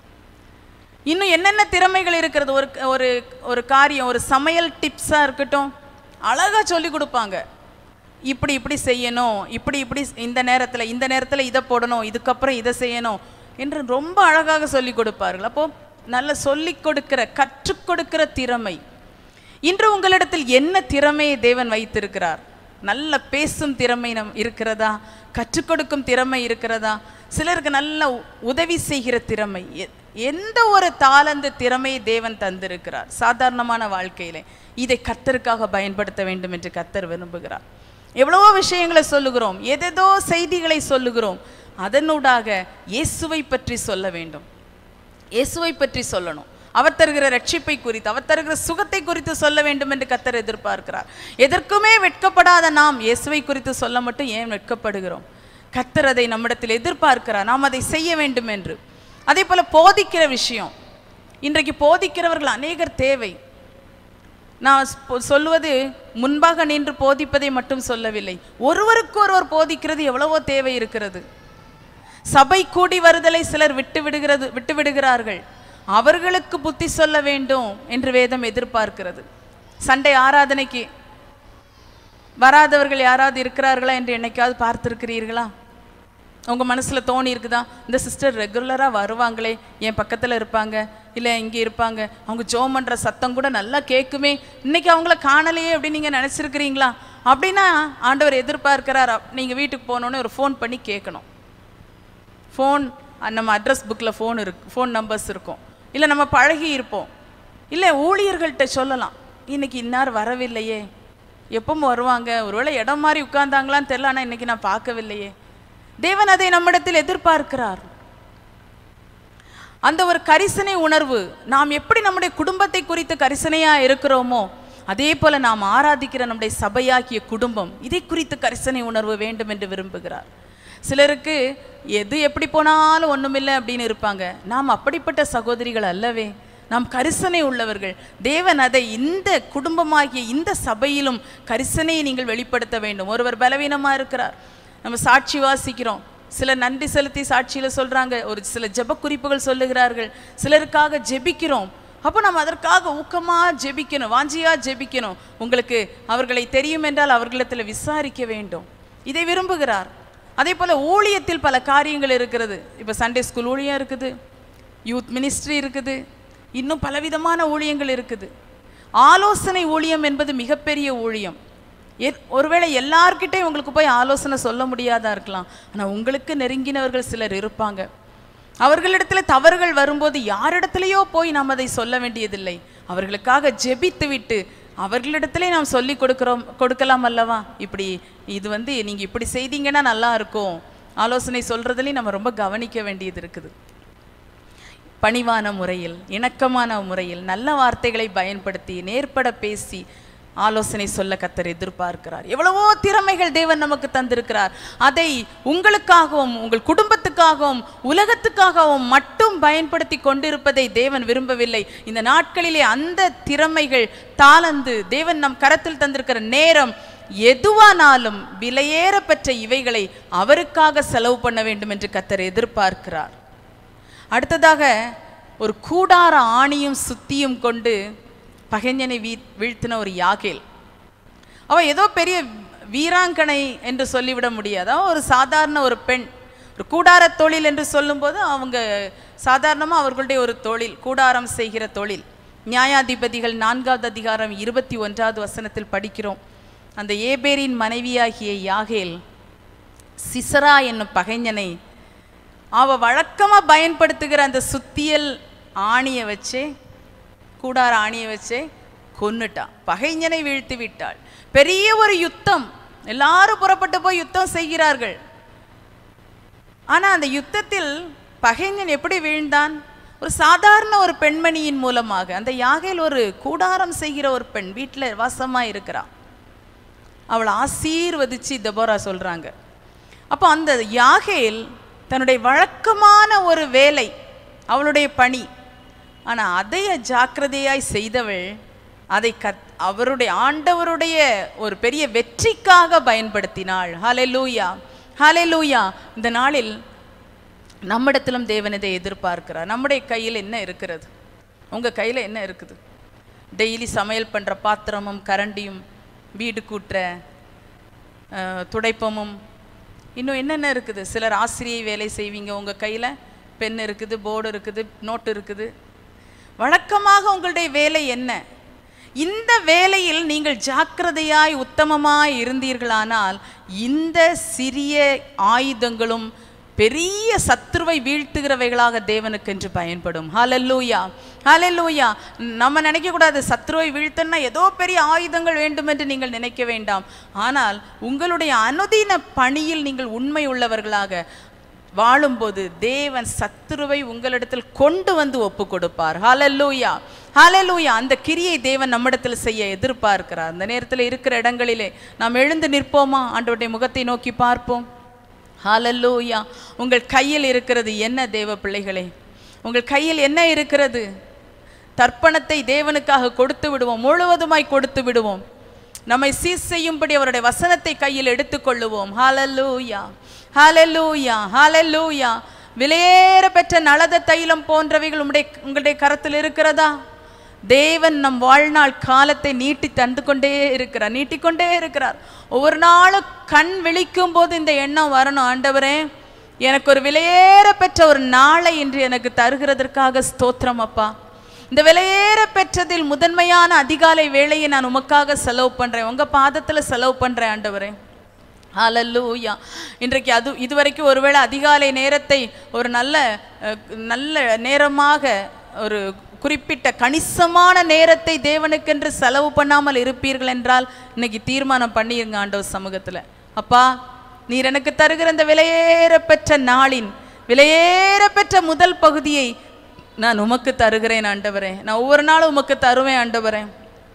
இன்னும் என்னென்ன திறமைகள் இருக்கிறது ஒரு ஒரு ஒரு காரியம் ஒரு சமையல் டிப்ஸாக இருக்கட்டும் அழகா சொல்லி கொடுப்பாங்க இப்படி இப்படி செய்யணும் இப்படி இப்படி இந்த நேரத்தில் இந்த நேரத்தில் இதை போடணும் இதுக்கப்புறம் இதை செய்யணும் என்று ரொம்ப அழகாக சொல்லி கொடுப்பார்கள் அப்போ நல்ல சொல்லிக் கொடுக்கிற கற்றுக் கொடுக்கிற திறமை இன்று உங்களிடத்தில் என்ன திறமையை தேவன் வைத்திருக்கிறார் நல்ல பேசும் திறமை நம் இருக்கிறதா கற்றுக் கொடுக்கும் திறமை இருக்கிறதா சிலருக்கு நல்ல உ- உதவி செய்கிற திறமை எ- எந்த ஒரு தாளந்து திறமையை தேவன் தந்திருக்கிறார் சாதாரணமான வாழ்க்கையிலே இதை கர்த்தருக்காக பயன்படுத்த வேண்டும் என்று கர்த்தர் விரும்புகிறார் எவ்வளவோ விஷயங்களை சொல்லுகிறோம் எதேதோ செய்திகளை சொல்லுகிறோம் அதனூடாக இயேசுவை பற்றி சொல்ல வேண்டும் இயேசுவை பற்றி சொல்லணும் அவர் தருகிற ரட்சிப்பை குறித்து அவர் தருகிற சுகத்தை குறித்து சொல்ல வேண்டும் என்று கத்தர் எதிர்பார்க்கிறார் எதற்குமே வெட்கப்படாத நாம் இயேசுவை குறித்து சொல்ல மட்டும் ஏன் வெட்கப்படுகிறோம் கத்தர் அதை நம்மிடத்தில் எதிர்பார்க்கிறார் நாம் அதை செய்ய வேண்டும் என்று அதே போல போதிக்கிற விஷயம் இன்றைக்கு போதிக்கிறவர்கள் அநேகர் தேவை நான் சொ- சொல்லுவது முன்பாக நின்று போதிப்பதை மட்டும் சொல்லவில்லை ஒருவருக்கு ஒருவர் போதிக்கிறது எவ்வளவோ தேவை இருக்கிறது சபை கூடி வருதலை சிலர் விட்டு விடுகிறது விட்டு விடுகிறார்கள் அவர்களுக்கு புத்தி சொல்ல வேண்டும் என்று வேதம் எதிர்பார்க்கிறது சண்டை ஆராதனைக்கு வராதவர்கள் யாராவது இருக்கிறார்களா என்று என்னைக்காவது பார்த்திருக்கிறீர்களா உங்க மனசுல தோணி இருக்குதா இந்த சிஸ்டர் ரெகுலரா வருவாங்களே என் பக்கத்துல இருப்பாங்க இல்ல இங்க இருப்பாங்க அவங்க ஜோம் பண்ற சத்தம் கூட நல்லா கேட்குமே இன்னைக்கு அவங்கள காணலையே அப்படின்னு நீங்க நினைச்சிருக்கிறீங்களா அப்படின்னா ஆண்டவர் எதிர்பார்க்கிறார் அப்- நீங்க வீட்டுக்கு போனோன்னே ஒரு ஃபோன் பண்ணி கேட்கணும் ஃபோன் நம்ம அட்ரஸ் புக்கில் ஃபோன் இருக்கு ஃபோன் நம்பர்ஸ் இருக்கும் இல்லை நம்ம பழகி இருப்போம் இல்லை ஊழியர்கள்ட்ட சொல்லலாம் இன்னைக்கு இன்னார் வரவில்லையே எப்பவும் வருவாங்க ஒருவேளை இடம் மாதிரி உட்கார்ந்தாங்களான்னு தெரியல ஆனால் இன்னைக்கு நான் பார்க்கவில்லையே தேவன் அதை நம்மிடத்தில் எதிர்பார்க்கிறார் அந்த ஒரு கரிசனை உணர்வு நாம் எப்படி நம்முடைய குடும்பத்தை குறித்து கரிசனையா இருக்கிறோமோ அதே போல நாம் ஆராதிக்கிற நம்முடைய சபையாகிய குடும்பம் இதை குறித்து கரிசனை உணர்வு வேண்டும் என்று விரும்புகிறார் சிலருக்கு எது எப்படி போனாலும் ஒண்ணுமில்லை அப்படின்னு இருப்பாங்க நாம் அப்படிப்பட்ட சகோதரிகள் அல்லவே நாம் கரிசனை உள்ளவர்கள் தேவன் அதை இந்த குடும்பமாகிய இந்த சபையிலும் கரிசனையை நீங்கள் வெளிப்படுத்த வேண்டும் ஒருவர் பலவீனமா இருக்கிறார் நம்ம சாட்சி வாசிக்கிறோம் சிலர் நன்றி செலுத்தி சாட்சியில சொல்றாங்க ஒரு சில ஜெப குறிப்புகள் சொல்லுகிறார்கள் சிலருக்காக ஜெபிக்கிறோம் அப்போ நம்ம அதற்காக ஊக்கமா ஜெபிக்கணும் வாஞ்சியா ஜெபிக்கணும் உங்களுக்கு அவர்களை தெரியும் என்றால் அவர்களிடத்தில் விசாரிக்க வேண்டும் இதை விரும்புகிறார் அதே போல ஊழியத்தில் பல காரியங்கள் இருக்கிறது இப்போ சண்டே ஸ்கூல் ஊழியம் இருக்குது யூத் மினிஸ்ட்ரி இருக்குது இன்னும் பலவிதமான ஊழியங்கள் இருக்குது ஆலோசனை ஊழியம் என்பது மிகப்பெரிய ஊழியம் எ- ஒருவேளை எல்லார்கிட்டையும் உங்களுக்கு போய் ஆலோசனை சொல்ல முடியாதா இருக்கலாம் ஆனா உங்களுக்கு நெருங்கினவர்கள் சிலர் இருப்பாங்க அவர்களிடத்துல தவறுகள் வரும்போது யாரிடத்திலேயோ போய் நாம் அதை சொல்ல வேண்டியதில்லை அவர்களுக்காக ஜெபித்து விட்டு அவர்களிடத்திலே நாம் சொல்லி கொடுக்கிறோம் கொடுக்கலாம் அல்லவா இப்படி இது வந்து நீங்க இப்படி செய்தீங்கன்னா நல்லா இருக்கும் ஆலோசனை சொல்றதுலயும் நம்ம ரொம்ப கவனிக்க வேண்டியது இருக்குது பணிவான முறையில் இணக்கமான முறையில் நல்ல வார்த்தைகளை பயன்படுத்தி நேர்பட பேசி ஆலோசனை சொல்ல கத்தர் எதிர்பார்க்கிறார் எவ்வளவோ திறமைகள் தேவன் நமக்கு தந்திருக்கிறார் அதை உங்களுக்காகவும் உங்கள் குடும்பத்துக்காகவும் உலகத்துக்காகவும் மட்டும் பயன்படுத்தி கொண்டிருப்பதை தேவன் விரும்பவில்லை இந்த நாட்களிலே அந்த திறமைகள் தாளந்து தேவன் நம் கரத்தில் தந்திருக்கிற நேரம் எதுவானாலும் விலையேற பெற்ற இவைகளை அவருக்காக செலவு பண்ண வேண்டும் என்று கத்தர் எதிர்பார்க்கிறார் அடுத்ததாக ஒரு கூடார ஆணியும் சுத்தியும் கொண்டு பகைஞனை வீ வீழ்த்தின ஒரு யாகேல் அவ ஏதோ பெரிய வீராங்கனை என்று சொல்லிவிட முடியாது அவ ஒரு சாதாரண ஒரு பெண் ஒரு கூடார தொழில் என்று சொல்லும்போது அவங்க சாதாரணமாக அவர்களுடைய ஒரு தொழில் கூடாரம் செய்கிற தொழில் நியாயாதிபதிகள் நான்காவது அதிகாரம் இருபத்தி ஒன்றாவது வசனத்தில் படிக்கிறோம் அந்த ஏபேரின் மனைவியாகிய யாகேல் சிசரா என்னும் பகைஞனை அவ வழக்கமா பயன்படுத்துகிற அந்த சுத்தியல் ஆணியை வச்சே கூடார ஆணியை வச்சே கொன்னுட்டான் பகைஞனை வீழ்த்தி விட்டாள் பெரிய ஒரு யுத்தம் எல்லாரும் புறப்பட்டு போய் யுத்தம் செய்கிறார்கள் ஆனா அந்த யுத்தத்தில் பகைஞன் எப்படி வீழ்ந்தான் ஒரு சாதாரண ஒரு பெண்மணியின் மூலமாக அந்த யாகையில் ஒரு கூடாரம் செய்கிற ஒரு பெண் வீட்டில் வாசமா இருக்கிறா அவளை ஆசீர்வதிச்சு தெபோரா சொல்றாங்க அப்போ அந்த யாகேல் தன்னுடைய வழக்கமான ஒரு வேலை அவளுடைய பணி ஆனா அதைய ஜாக்கிரதையாய் செய்தவள் அதை கத் அவருடைய ஆண்டவருடைய ஒரு பெரிய வெற்றிக்காக பயன்படுத்தினாள் ஹalleluya ஹalleluya இந்த நாளில் நம்மிடத்திலும் தேவன் இதை எதிர்பார்க்கிறார் நம்முடைய கையில் என்ன இருக்கிறது உங்க கையில் என்ன இருக்குது டெய்லி சமையல் பண்ற பாத்திரமும் கரண்டியும் வீடு கூட்டுற அஹ், துடைப்பமும் இன்னும் என்னென்ன இருக்குது சிலர் ஆசிரியை வேலை செய்வீங்க உங்க கையில பென் இருக்குது போர்டு இருக்குது நோட்டு இருக்குது வழக்கமாக உங்களுடைய வேலை என்ன இந்த வேலையில் நீங்கள் ஜாக்கிரதையாய் உத்தமமாய் இருந்தீர்களானால் இந்த சிறிய ஆயுதங்களும் பெரிய சத்துருவை வீழ்த்துகிறவைகளாக தேவனுக்கென்று பயன்படும் ஹalleluya ஹalleluya நம்ம நினைக்க கூடாது சத்துருவை வீழ்த்தன்னா ஏதோ பெரிய ஆயுதங்கள் வேண்டும் என்று நீங்கள் நினைக்க வேண்டாம் ஆனால் உங்களுடைய அனுதின பணியில் நீங்கள் உண்மை உள்ளவர்களாக வாழும்போது தேவன் சத்துருவை உங்களிடத்தில் கொண்டு வந்து ஒப்பு கொடுப்பார் ஹalleluya ஹalleluya அந்த கிரியை தேவன் நம்மிடத்தில் செய்ய எதிர்பார்க்கிறார் அந்த நேரத்தில் இருக்கிற இடங்களிலே நாம் எழுந்து நிற்போமா ஆண்டவருடைய முகத்தை நோக்கி பார்ப்போம் ஹalleluya உங்கள் கையில் இருக்கிறது என்ன தேவ பிள்ளைகளே உங்கள் கையில் என்ன இருக்கிறது தர்ப்பணத்தை தேவனுக்காக கொடுத்து விடுவோம் முழுவதுமாய் கொடுத்து விடுவோம் நம்மை சீர் செய்யும்படி அவருடைய வசனத்தை கையில் எடுத்துக்கொள்ளுவோம் ஹalleluya ஹalleluya ஹalleluya விலையேற பெற்ற நலத தைலம் போன்றவைகள் உங்களுடைய உங்களுடைய கரத்தில் இருக்கிறதா தேவன் நம் வாழ்நாள் காலத்தை நீட்டி தந்து கொண்டே இருக்கிறார் நீட்டிக்கொண்டே இருக்கிறார் ஒவ்வொரு நாளும் கண் விழிக்கும் போது இந்த எண்ணம் வரணும் ஆண்டவரே எனக்கு ஒரு விலையேற பெற்ற ஒரு நாளை இன்று எனக்கு தருகிறதற்காக ஸ்தோத்திரம் அப்பா இந்த விலையேற பெற்றதில் முதன்மையான அதிகாலை வேளையை நான் உமக்காக செலவு பண்றேன் உங்க பாதத்துல செலவு பண்றேன் ஆண்டவரே ஹalleluya இன்றைக்கு அது இதுவரைக்கும் ஒருவேளை அதிகாலை நேரத்தை ஒரு நல்ல அஹ், நல்ல நேரமாக ஒரு குறிப்பிட்ட கணிசமான நேரத்தை தேவனுக்கென்று செலவு பண்ணாமல் இருப்பீர்கள் என்றால் இன்னைக்கு தீர்மானம் பண்ணிருங்க ஆண்டவர் சமூகத்துல அப்பா நீர் எனக்கு தருகிற இந்த விலையேற பெற்ற நாளின் விலையேற பெற்ற முதல் பகுதியை நான் உமக்கு தருகிறேன் ஆண்டவரே நான் ஒவ்வொரு நாளும் உமக்கு தருவேன் ஆண்டவரே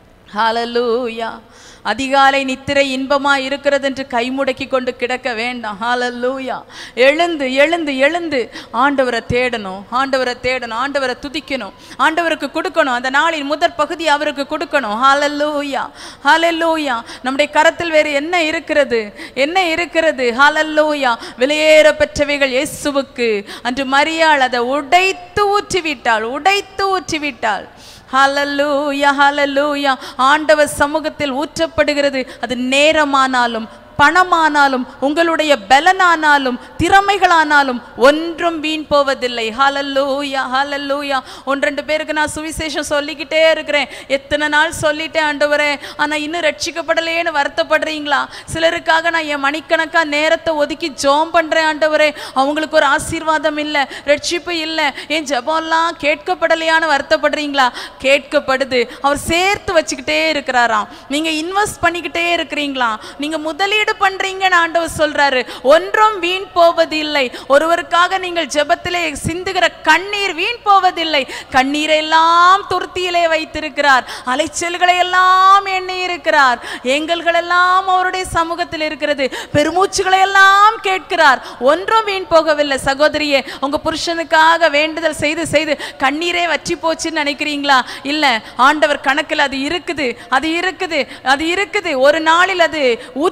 ஹalleluya அதிகாலை நித்திரை இன்பமா இருக்கிறது என்று கைமுடக்கி கொண்டு கிடக்க வேண்டாம் ஹalleluya எழுந்து எழுந்து எழுந்து ஆண்டவரை தேடணும் ஆண்டவரை தேடணும் ஆண்டவரை துதிக்கணும் ஆண்டவருக்கு கொடுக்கணும் அந்த நாளின் முதற் பகுதி அவருக்கு கொடுக்கணும் ஹalleluya ஹalleluya நம்முடைய கரத்தில் வேறு என்ன இருக்கிறது என்ன இருக்கிறது ஹalleluya விலையேற பெற்றவைகள் இயேசுவுக்கு அன்று மரியாள் அதை உடைத்து ஊற்றிவிட்டாள் உடைத்து ஊற்றிவிட்டாள் ஹalleluya ஹalleluya ஆண்டவர் சமூகத்தில் ஊற்றப்படுகிறது அது நேரமானாலும் பணமானாலும் உங்களுடைய பலனானாலும் திறமைகளானாலும் ஒன்றும் வீண் போவதில்லை ஹalleluya ஹalleluya ஒன்று ரெண்டு பேருக்கு நான் சுவிசேஷம் சொல்லிக்கிட்டே இருக்கிறேன் எத்தனை நாள் சொல்லிட்டேன் ஆண்டவரே ஆனா இன்னும் ரட்சிக்கப்படலையேன்னு வருத்தப்படுறீங்களா சிலருக்காக நான் என் மணிக்கணக்கா நேரத்தை ஒதுக்கி ஜோம் பண்றேன் ஆண்டவரே அவங்களுக்கு ஒரு ஆசீர்வாதம் இல்லை ரட்சிப்பு இல்லை என் ஜெபம்லாம் கேட்கப்படலையான்னு வருத்தப்படுறீங்களா கேட்கப்படுது அவர் சேர்த்து வச்சுக்கிட்டே இருக்கிறாராம் நீங்க இன்வெஸ்ட் பண்ணிக்கிட்டே இருக்கிறீங்களா நீங்க முதலீடு பண்றீங்கன்னு ஆண்டவர் சொல்றாரு ஒன்றும் வீண் போவதில்லை ஒருவருக்காக நீங்கள் ஜெபத்திலே சிந்துகிற கண்ணீர் வீண் போவதில்லை கண்ணீரை எல்லாம் துருத்தியிலே வைத்திருக்கிறார் அலைச்சல்களை எல்லாம் எண்ணி இருக்கிறார் எங்கள்கள் எல்லாம் அவருடைய சமூகத்தில் இருக்கிறது பெருமூச்சுகளை எல்லாம் கேட்கிறார் ஒன்றும் வீண் போகவில்லை சகோதரியே உங்க புருஷனுக்காக வேண்டுதல் செய்து செய்து கண்ணீரே வற்றி போச்சுன்னு நினைக்கிறீங்களா இல்ல ஆண்டவர் கணக்கில் அது இருக்குது அது இருக்குது அது இருக்குது ஒரு நாளில் அது ஊற்றப்படும்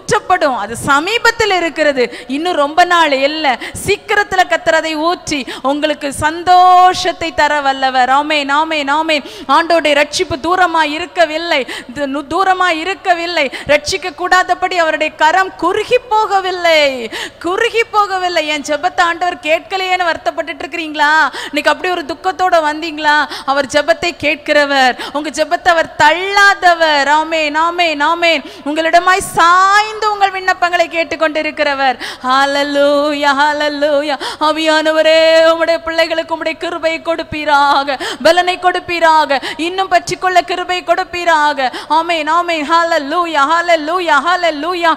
கூடும் அது சமீபத்தில் இருக்கிறது இன்னும் ரொம்ப நாள் இல்லை சீக்கிரத்துல கத்தர் அதை ஊற்றி உங்களுக்கு சந்தோஷத்தை தர வல்லவர் ஆமே நாமே நாமே ஆண்டோடைய ரட்சிப்பு தூரமா இருக்கவில்லை து- நு- தூரமா இருக்கவில்லை ரட்சிக்க கூடாதபடி அவருடைய கரம் குறுகி போகவில்லை குறுகி போகவில்லை என் ஜெபத்தை ஆண்டவர் கேட்கலையேன்னு வருத்தப்பட்டுட்டு இருக்கிறீங்களா இன்னைக்கு அப்படி ஒரு துக்கத்தோட வந்தீங்களா அவர் ஜெபத்தை கேட்கிறவர் உங்க ஜெபத்தை அவர் தள்ளாதவர் ஆமே நாமே நாமே உங்களிடமாய் சாய்ந்து உங்கள் விண்ணப்பங்களை கேட்டுக்கொண்டிருக்கிறவர் ஹalleluya ஹalleluya ஆவியானவரே உம்முடைய பிள்ளைகளுக்கு உம்முடைய கிருபை கொடுப்பீராக பலனை கொடுப்பீராக இன்னும் பற்றிக்கொள்ள கிருபை கொடுப்பீராக ஆமென் ஆமென் ஹalleluya ஹalleluya ஹalleluya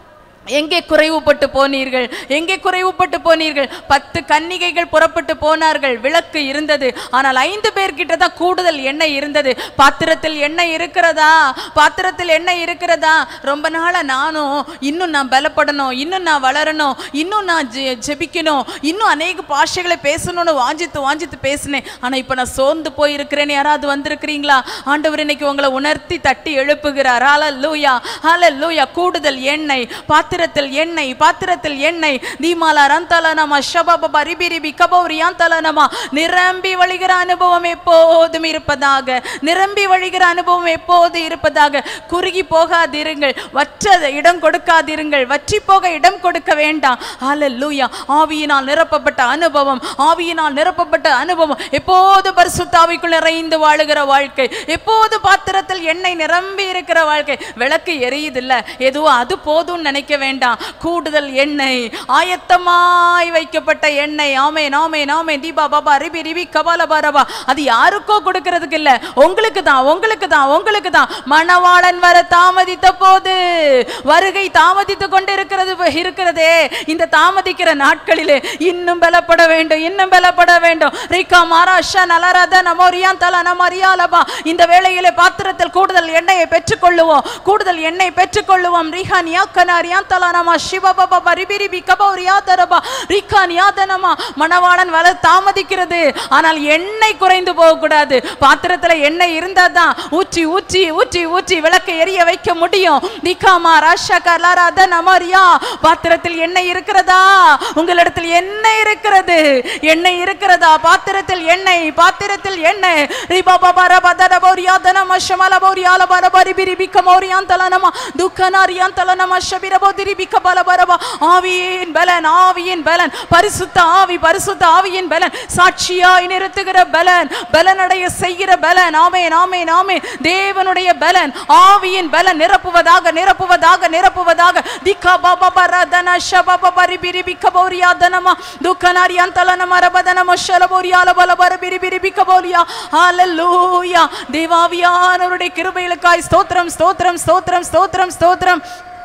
எங்கே குறைவுபட்டு போனீர்கள் எங்கே குறைவுபட்டு போனீர்கள் பத்து கன்னிகைகள் புறப்பட்டு போனார்கள் விளக்கு இருந்தது ஆனால் ஐந்து பேர்கிட்ட தான் கூடுதல் எண்ணெய் இருந்தது பாத்திரத்தில் எண்ணெய் இருக்கிறதா பாத்திரத்தில் எண்ணெய் இருக்கிறதா ரொம்ப நாளா நானும் இன்னும் நான் பலப்படணும் இன்னும் நான் வளரணும் இன்னும் நான் ஜெ- ஜெபிக்கணும் இன்னும் அநேக பாஷைகளை பேசணும்னு வாஞ்சித்து வாஞ்சித்து பேசினேன் ஆனா இப்ப நான் சோர்ந்து போயிருக்கிறேன்னு யாராவது வந்திருக்கிறீங்களா ஆண்டவர் இன்னைக்கு உங்களை உணர்த்தி தட்டி எழுப்புகிறார் ஹalleluya ஹalleluya கூடுதல் எண்ணெய் பாத்திரத்தில் எண்ணெய் பாத்திரத்தில் எண்ணெய் தீமாலா ரந்தலனமா ஷபபப ரிபி ரிபி கபௌரியாந்தலனமா நிரம்பி வழிகிற அனுபவம் எப்போதும் இருப்பதாக நிரம்பி வழிகிற அனுபவம் எப்போது இருப்பதாக குறுகி போகாதிருங்கள் வற்ற இடம் கொடுக்காதிருங்கள் வற்றி போக இடம் கொடுக்க வேண்டாம் ஹalleluya ஆவியினால் நிரப்பப்பட்ட அனுபவம் ஆவியினால் நிரப்பப்பட்ட அனுபவம் எப்போது பரிசுத்தாவிக்குள் நிறைந்து வாழுகிற வாழ்க்கை எப்போது பாத்திரத்தில் எண்ணெய் நிரம்பி இருக்கிற வாழ்க்கை விளக்கு எரியுதில்ல எதுவோ அது போதும்னு நினைக்க வேண்டாம் கூடுதல் எண்ணெய் ஆயத்தமாய் வைக்கப்பட்ட எண்ணெய் ஆமே நாமே நாமே தீபா பாபா ரிபி ரிபி கபால பாரபா அது யாருக்கோ கொடுக்கறதுக்கு இல்ல உங்களுக்கு தான் உங்களுக்கு தான் உங்களுக்கு தான் மணவாளன் வர தாமதித்த போது வருகை தாமதித்து கொண்டு இருக்கிறது இருக்கிறதே இந்த தாமதிக்கிற நாட்களிலே இன்னும் பலப்பட வேண்டும் இன்னும் பலப்பட வேண்டும் ரிகா மாராஷா நலரத நமோரியான் தல நமரியாலபா இந்த வேளையிலே பாத்திரத்தில் கூடுதல் எண்ணெயை பெற்றுக்கொள்ளுவோம் கூடுதல் எண்ணெய் பெற்றுக்கொள்ளுவோம் ரிஹா நியாக்கனாரியான் தல நம சிவபபா பரிபிரிபி கபௌரியா தரபா ரிகா நியாதனமா மணவாளன் வள தாமதிக்கிறது ஆனால் எண்ணெய் குறைந்து போகக்கூடாது பாத்திரத்துல எண்ணெய் இருந்தா தான் ஊற்றி ஊற்றி ஊற்றி ஊற்றி விளக்கை எரிய வைக்க முடியும் நிகாமா ராஷா கலாராத நமரியா பாத்திரத்தில் எண்ணெய் இருக்கிறதா உங்களிடத்தில் எண்ணெய் இருக்கிறது எண்ணெய் இருக்கிறதா பாத்திரத்தில் எண்ணெய் பாத்திரத்தில் எண்ணெய் ரிபா பாபா ரபா தரபோரியா தனம ஷமல போரியா லபர பரி பிரி பிக்க மோரியான் தலனமா துக்கனாரியான் தலனம ஷபிரபோ திரி பிக்க பல பரபா ஆவியின் பலன் ஆவியின் பலன் பரிசுத்த ஆவி பரிசுத்த ஆவியின் பலன் சாட்சியாய் நிறுத்துகிற பலன் பலனடைய செய்கிற பலன் ஆமே நாமே நாமே தேவனுடைய பலன் ஆவியின் பலன் நிரப்புவதாக நிரப்புவதாக நிரப்புவதாக திக்கா பாபா பரதன ஷபப பரி பிரி பிக்க போரியா தனமா துக்கனாரியான் தலனம ரபதனம ஷலபோரியால பல பர பிரி பிரி பிக்க போரியா ஹalleluya தேவாவியானவருடைய கிருபைகளுக்காய் ஸ்தோத்திரம் ஸ்தோத்திரம் ஸ்தோத்திரம் ஸ்தோத்திரம் ஸ்தோத்திரம்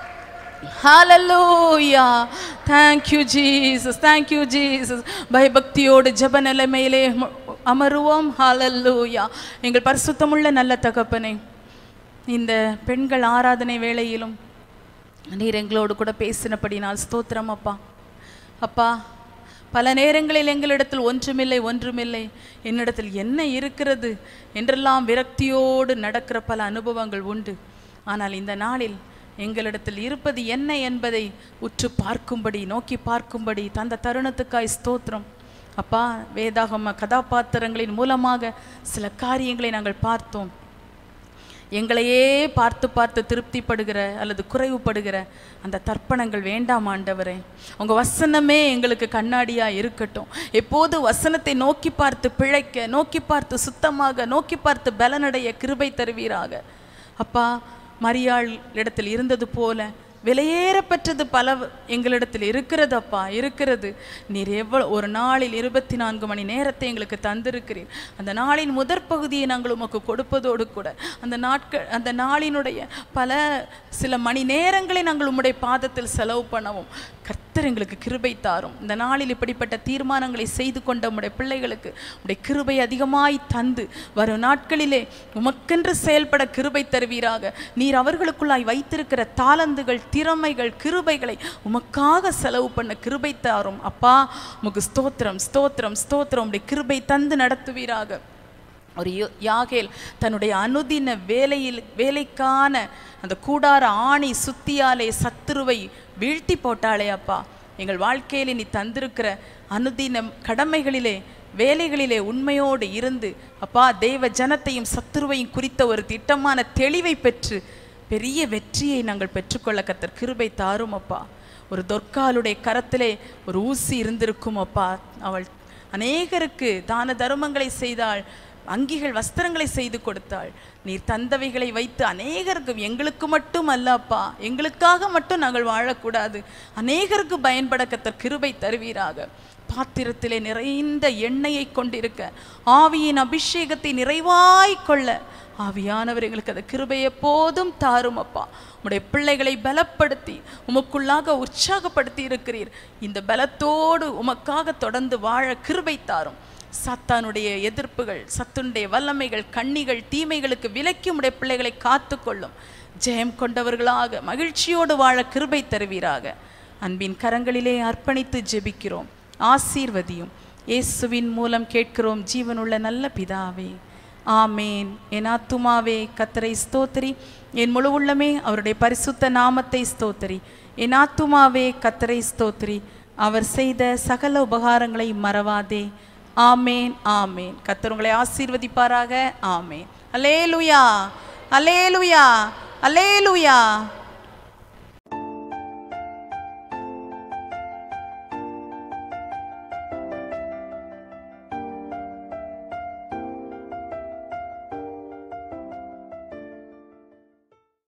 ஹalleluya thank you jesus thank you jesus பயபக்தியோடு ஜெப நிலைமையிலே மு- அமருவோம் ஹalleluya எங்கள் பரிசுத்தமுள்ள நல்ல தகப்பனே இந்த பெண்கள் ஆராதனை வேளையிலும் நீர் எங்களோடு கூட பேசினபடினால் ஸ்தோத்திரம் அப்பா அப்பா பல நேரங்களில் எங்களிடத்தில் ஒன்றுமில்லை ஒன்றுமில்லை என்னிடத்தில் என்ன இருக்கிறது என்றெல்லாம் விரக்தியோடு நடக்கிற பல அனுபவங்கள் உண்டு ஆனால் இந்த நாளில் எங்களிடத்தில் இருப்பது என்ன என்பதை உற்று பார்க்கும்படி நோக்கி பார்க்கும்படி தந்த தருணத்துக்காய் ஸ்தோத்திரம் அப்பா வேதாகம கதாபாத்திரங்களின் மூலமாக சில காரியங்களை நாங்கள் பார்த்தோம் எங்களையே பார்த்து பார்த்து திருப்திப்படுகிற அல்லது குறைவுபடுகிற அந்த தர்ப்பணங்கள் வேண்டாம் ஆண்டவரே உங்க வசனமே எங்களுக்கு கண்ணாடியா இருக்கட்டும் எப்போது வசனத்தை நோக்கி பார்த்து பிழைக்க நோக்கி பார்த்து சுத்தமாக நோக்கி பார்த்து பலனடைய கிருபை தருவீராக அப்பா மரியாள் இடத்தில் இருந்தது போல விலையேறப்பெற்றது பல எங்களிடத்தில் இருக்கிறது அப்பா இருக்கிறது நீர் எவ்வளோ ஒரு நாளில் இருபத்தி நான்கு மணி நேரத்தை எங்களுக்கு தந்திருக்கிறீர் அந்த நாளின் முதற் பகுதியை நாங்கள் உமக்கு கொடுப்பதோடு கூட அந்த நாட்கள் அந்த நாளினுடைய பல சில மணி நேரங்களை நாங்கள் உம்முடைய பாதத்தில் செலவு பண்ணவும் கர்த்தர் எங்களுக்கு கிருபை தாரும் இந்த நாளில் இப்படிப்பட்ட தீர்மானங்களை செய்து கொண்ட உம்முடைய பிள்ளைகளுக்கு உம்முடைய கிருபை அதிகமாய் தந்து வரும் நாட்களிலே உமக்கென்று செயல்பட கிருபை தருவீராக நீர் அவர்களுக்குள்ளாய் வைத்திருக்கிற தாளந்துகள் திறமைகள் கிருபைகளை உமக்காக செலவு பண்ண கிருபை தாரும் அப்பா உமக்கு ஸ்தோத்திரம் ஸ்தோத்திரம் ஸ்தோத்திரம் உம்முடைய கிருபை தந்து நடத்துவீராக ஒரு யோ- யாகேல் தன்னுடைய அனுதின வேலையில் வேலைக்கான அந்த கூடார ஆணி சுத்தியாலே சத்துருவை வீழ்த்தி போட்டாளே அப்பா எங்கள் வாழ்க்கையிலே நீ தந்திருக்கிற அனுதின கடமைகளிலே வேலைகளிலே உண்மையோடு இருந்து அப்பா தேவ ஜனத்தையும் சத்துருவையும் குறித்த ஒரு திட்டமான தெளிவை பெற்று பெரிய வெற்றியை நாங்கள் பெற்றுக்கொள்ள கத்தர் கிருபை தாரும் அப்பா ஒரு தொற்காலுடைய கரத்திலே ஒரு ஊசி இருந்திருக்கும் அப்பா அவள் அநேகருக்கு தான தருமங்களை செய்தாள் அங்கிகள் வஸ்திரங்களை செய்து கொடுத்தாள் நீர் தந்தவைகளை வைத்து அநேகருக்கு எங்களுக்கு மட்டும் அல்லப்பா எங்களுக்காக மட்டும் நாங்கள் வாழக்கூடாது அநேகருக்கு பயன்பட கத்தர் கிருபை தருவீராக பாத்திரத்திலே நிறைந்த எண்ணெயை கொண்டிருக்க ஆவியின் அபிஷேகத்தை நிறைவாய் கொள்ள ஆவியானவர் எங்களுக்கு அந்த கிருபை எப்போதும் தாரும் அப்பா உம்முடைய பிள்ளைகளை பலப்படுத்தி உமக்குள்ளாக உற்சாகப்படுத்தி இருக்கிறீர் இந்த பலத்தோடு உமக்காக தொடர்ந்து வாழ கிருபை தாரும் சாத்தானுடைய எதிர்ப்புகள் சத்துனுடைய வல்லமைகள் கண்ணிகள் தீமைகளுக்கு விலக்கி உம்முடைய பிள்ளைகளை காத்துக்கொள்ளும் ஜெயம் கொண்டவர்களாக மகிழ்ச்சியோடு வாழ கிருபை தருவீராக அன்பின் கரங்களிலே அர்ப்பணித்து ஜெபிக்கிறோம் ஆசீர்வதியும் இயேசுவின் மூலம் கேட்கிறோம் ஜீவனுள்ள நல்ல பிதாவே ஆமேன் என் ஆத்துமாவே கத்தரை ஸ்தோத்திரி என் முழு உள்ளமே அவருடைய பரிசுத்த நாமத்தை ஸ்தோத்திரி என் ஆத்துமாவே கத்தரை ஸ்தோத்திரி அவர் செய்த சகல உபகாரங்களை மறவாதே ஆமேன் ஆமேன் கத்தர் உங்களை ஆசீர்வதிப்பாராக ஆமேன் அலேலுயா அலேலுயா அலேலுயா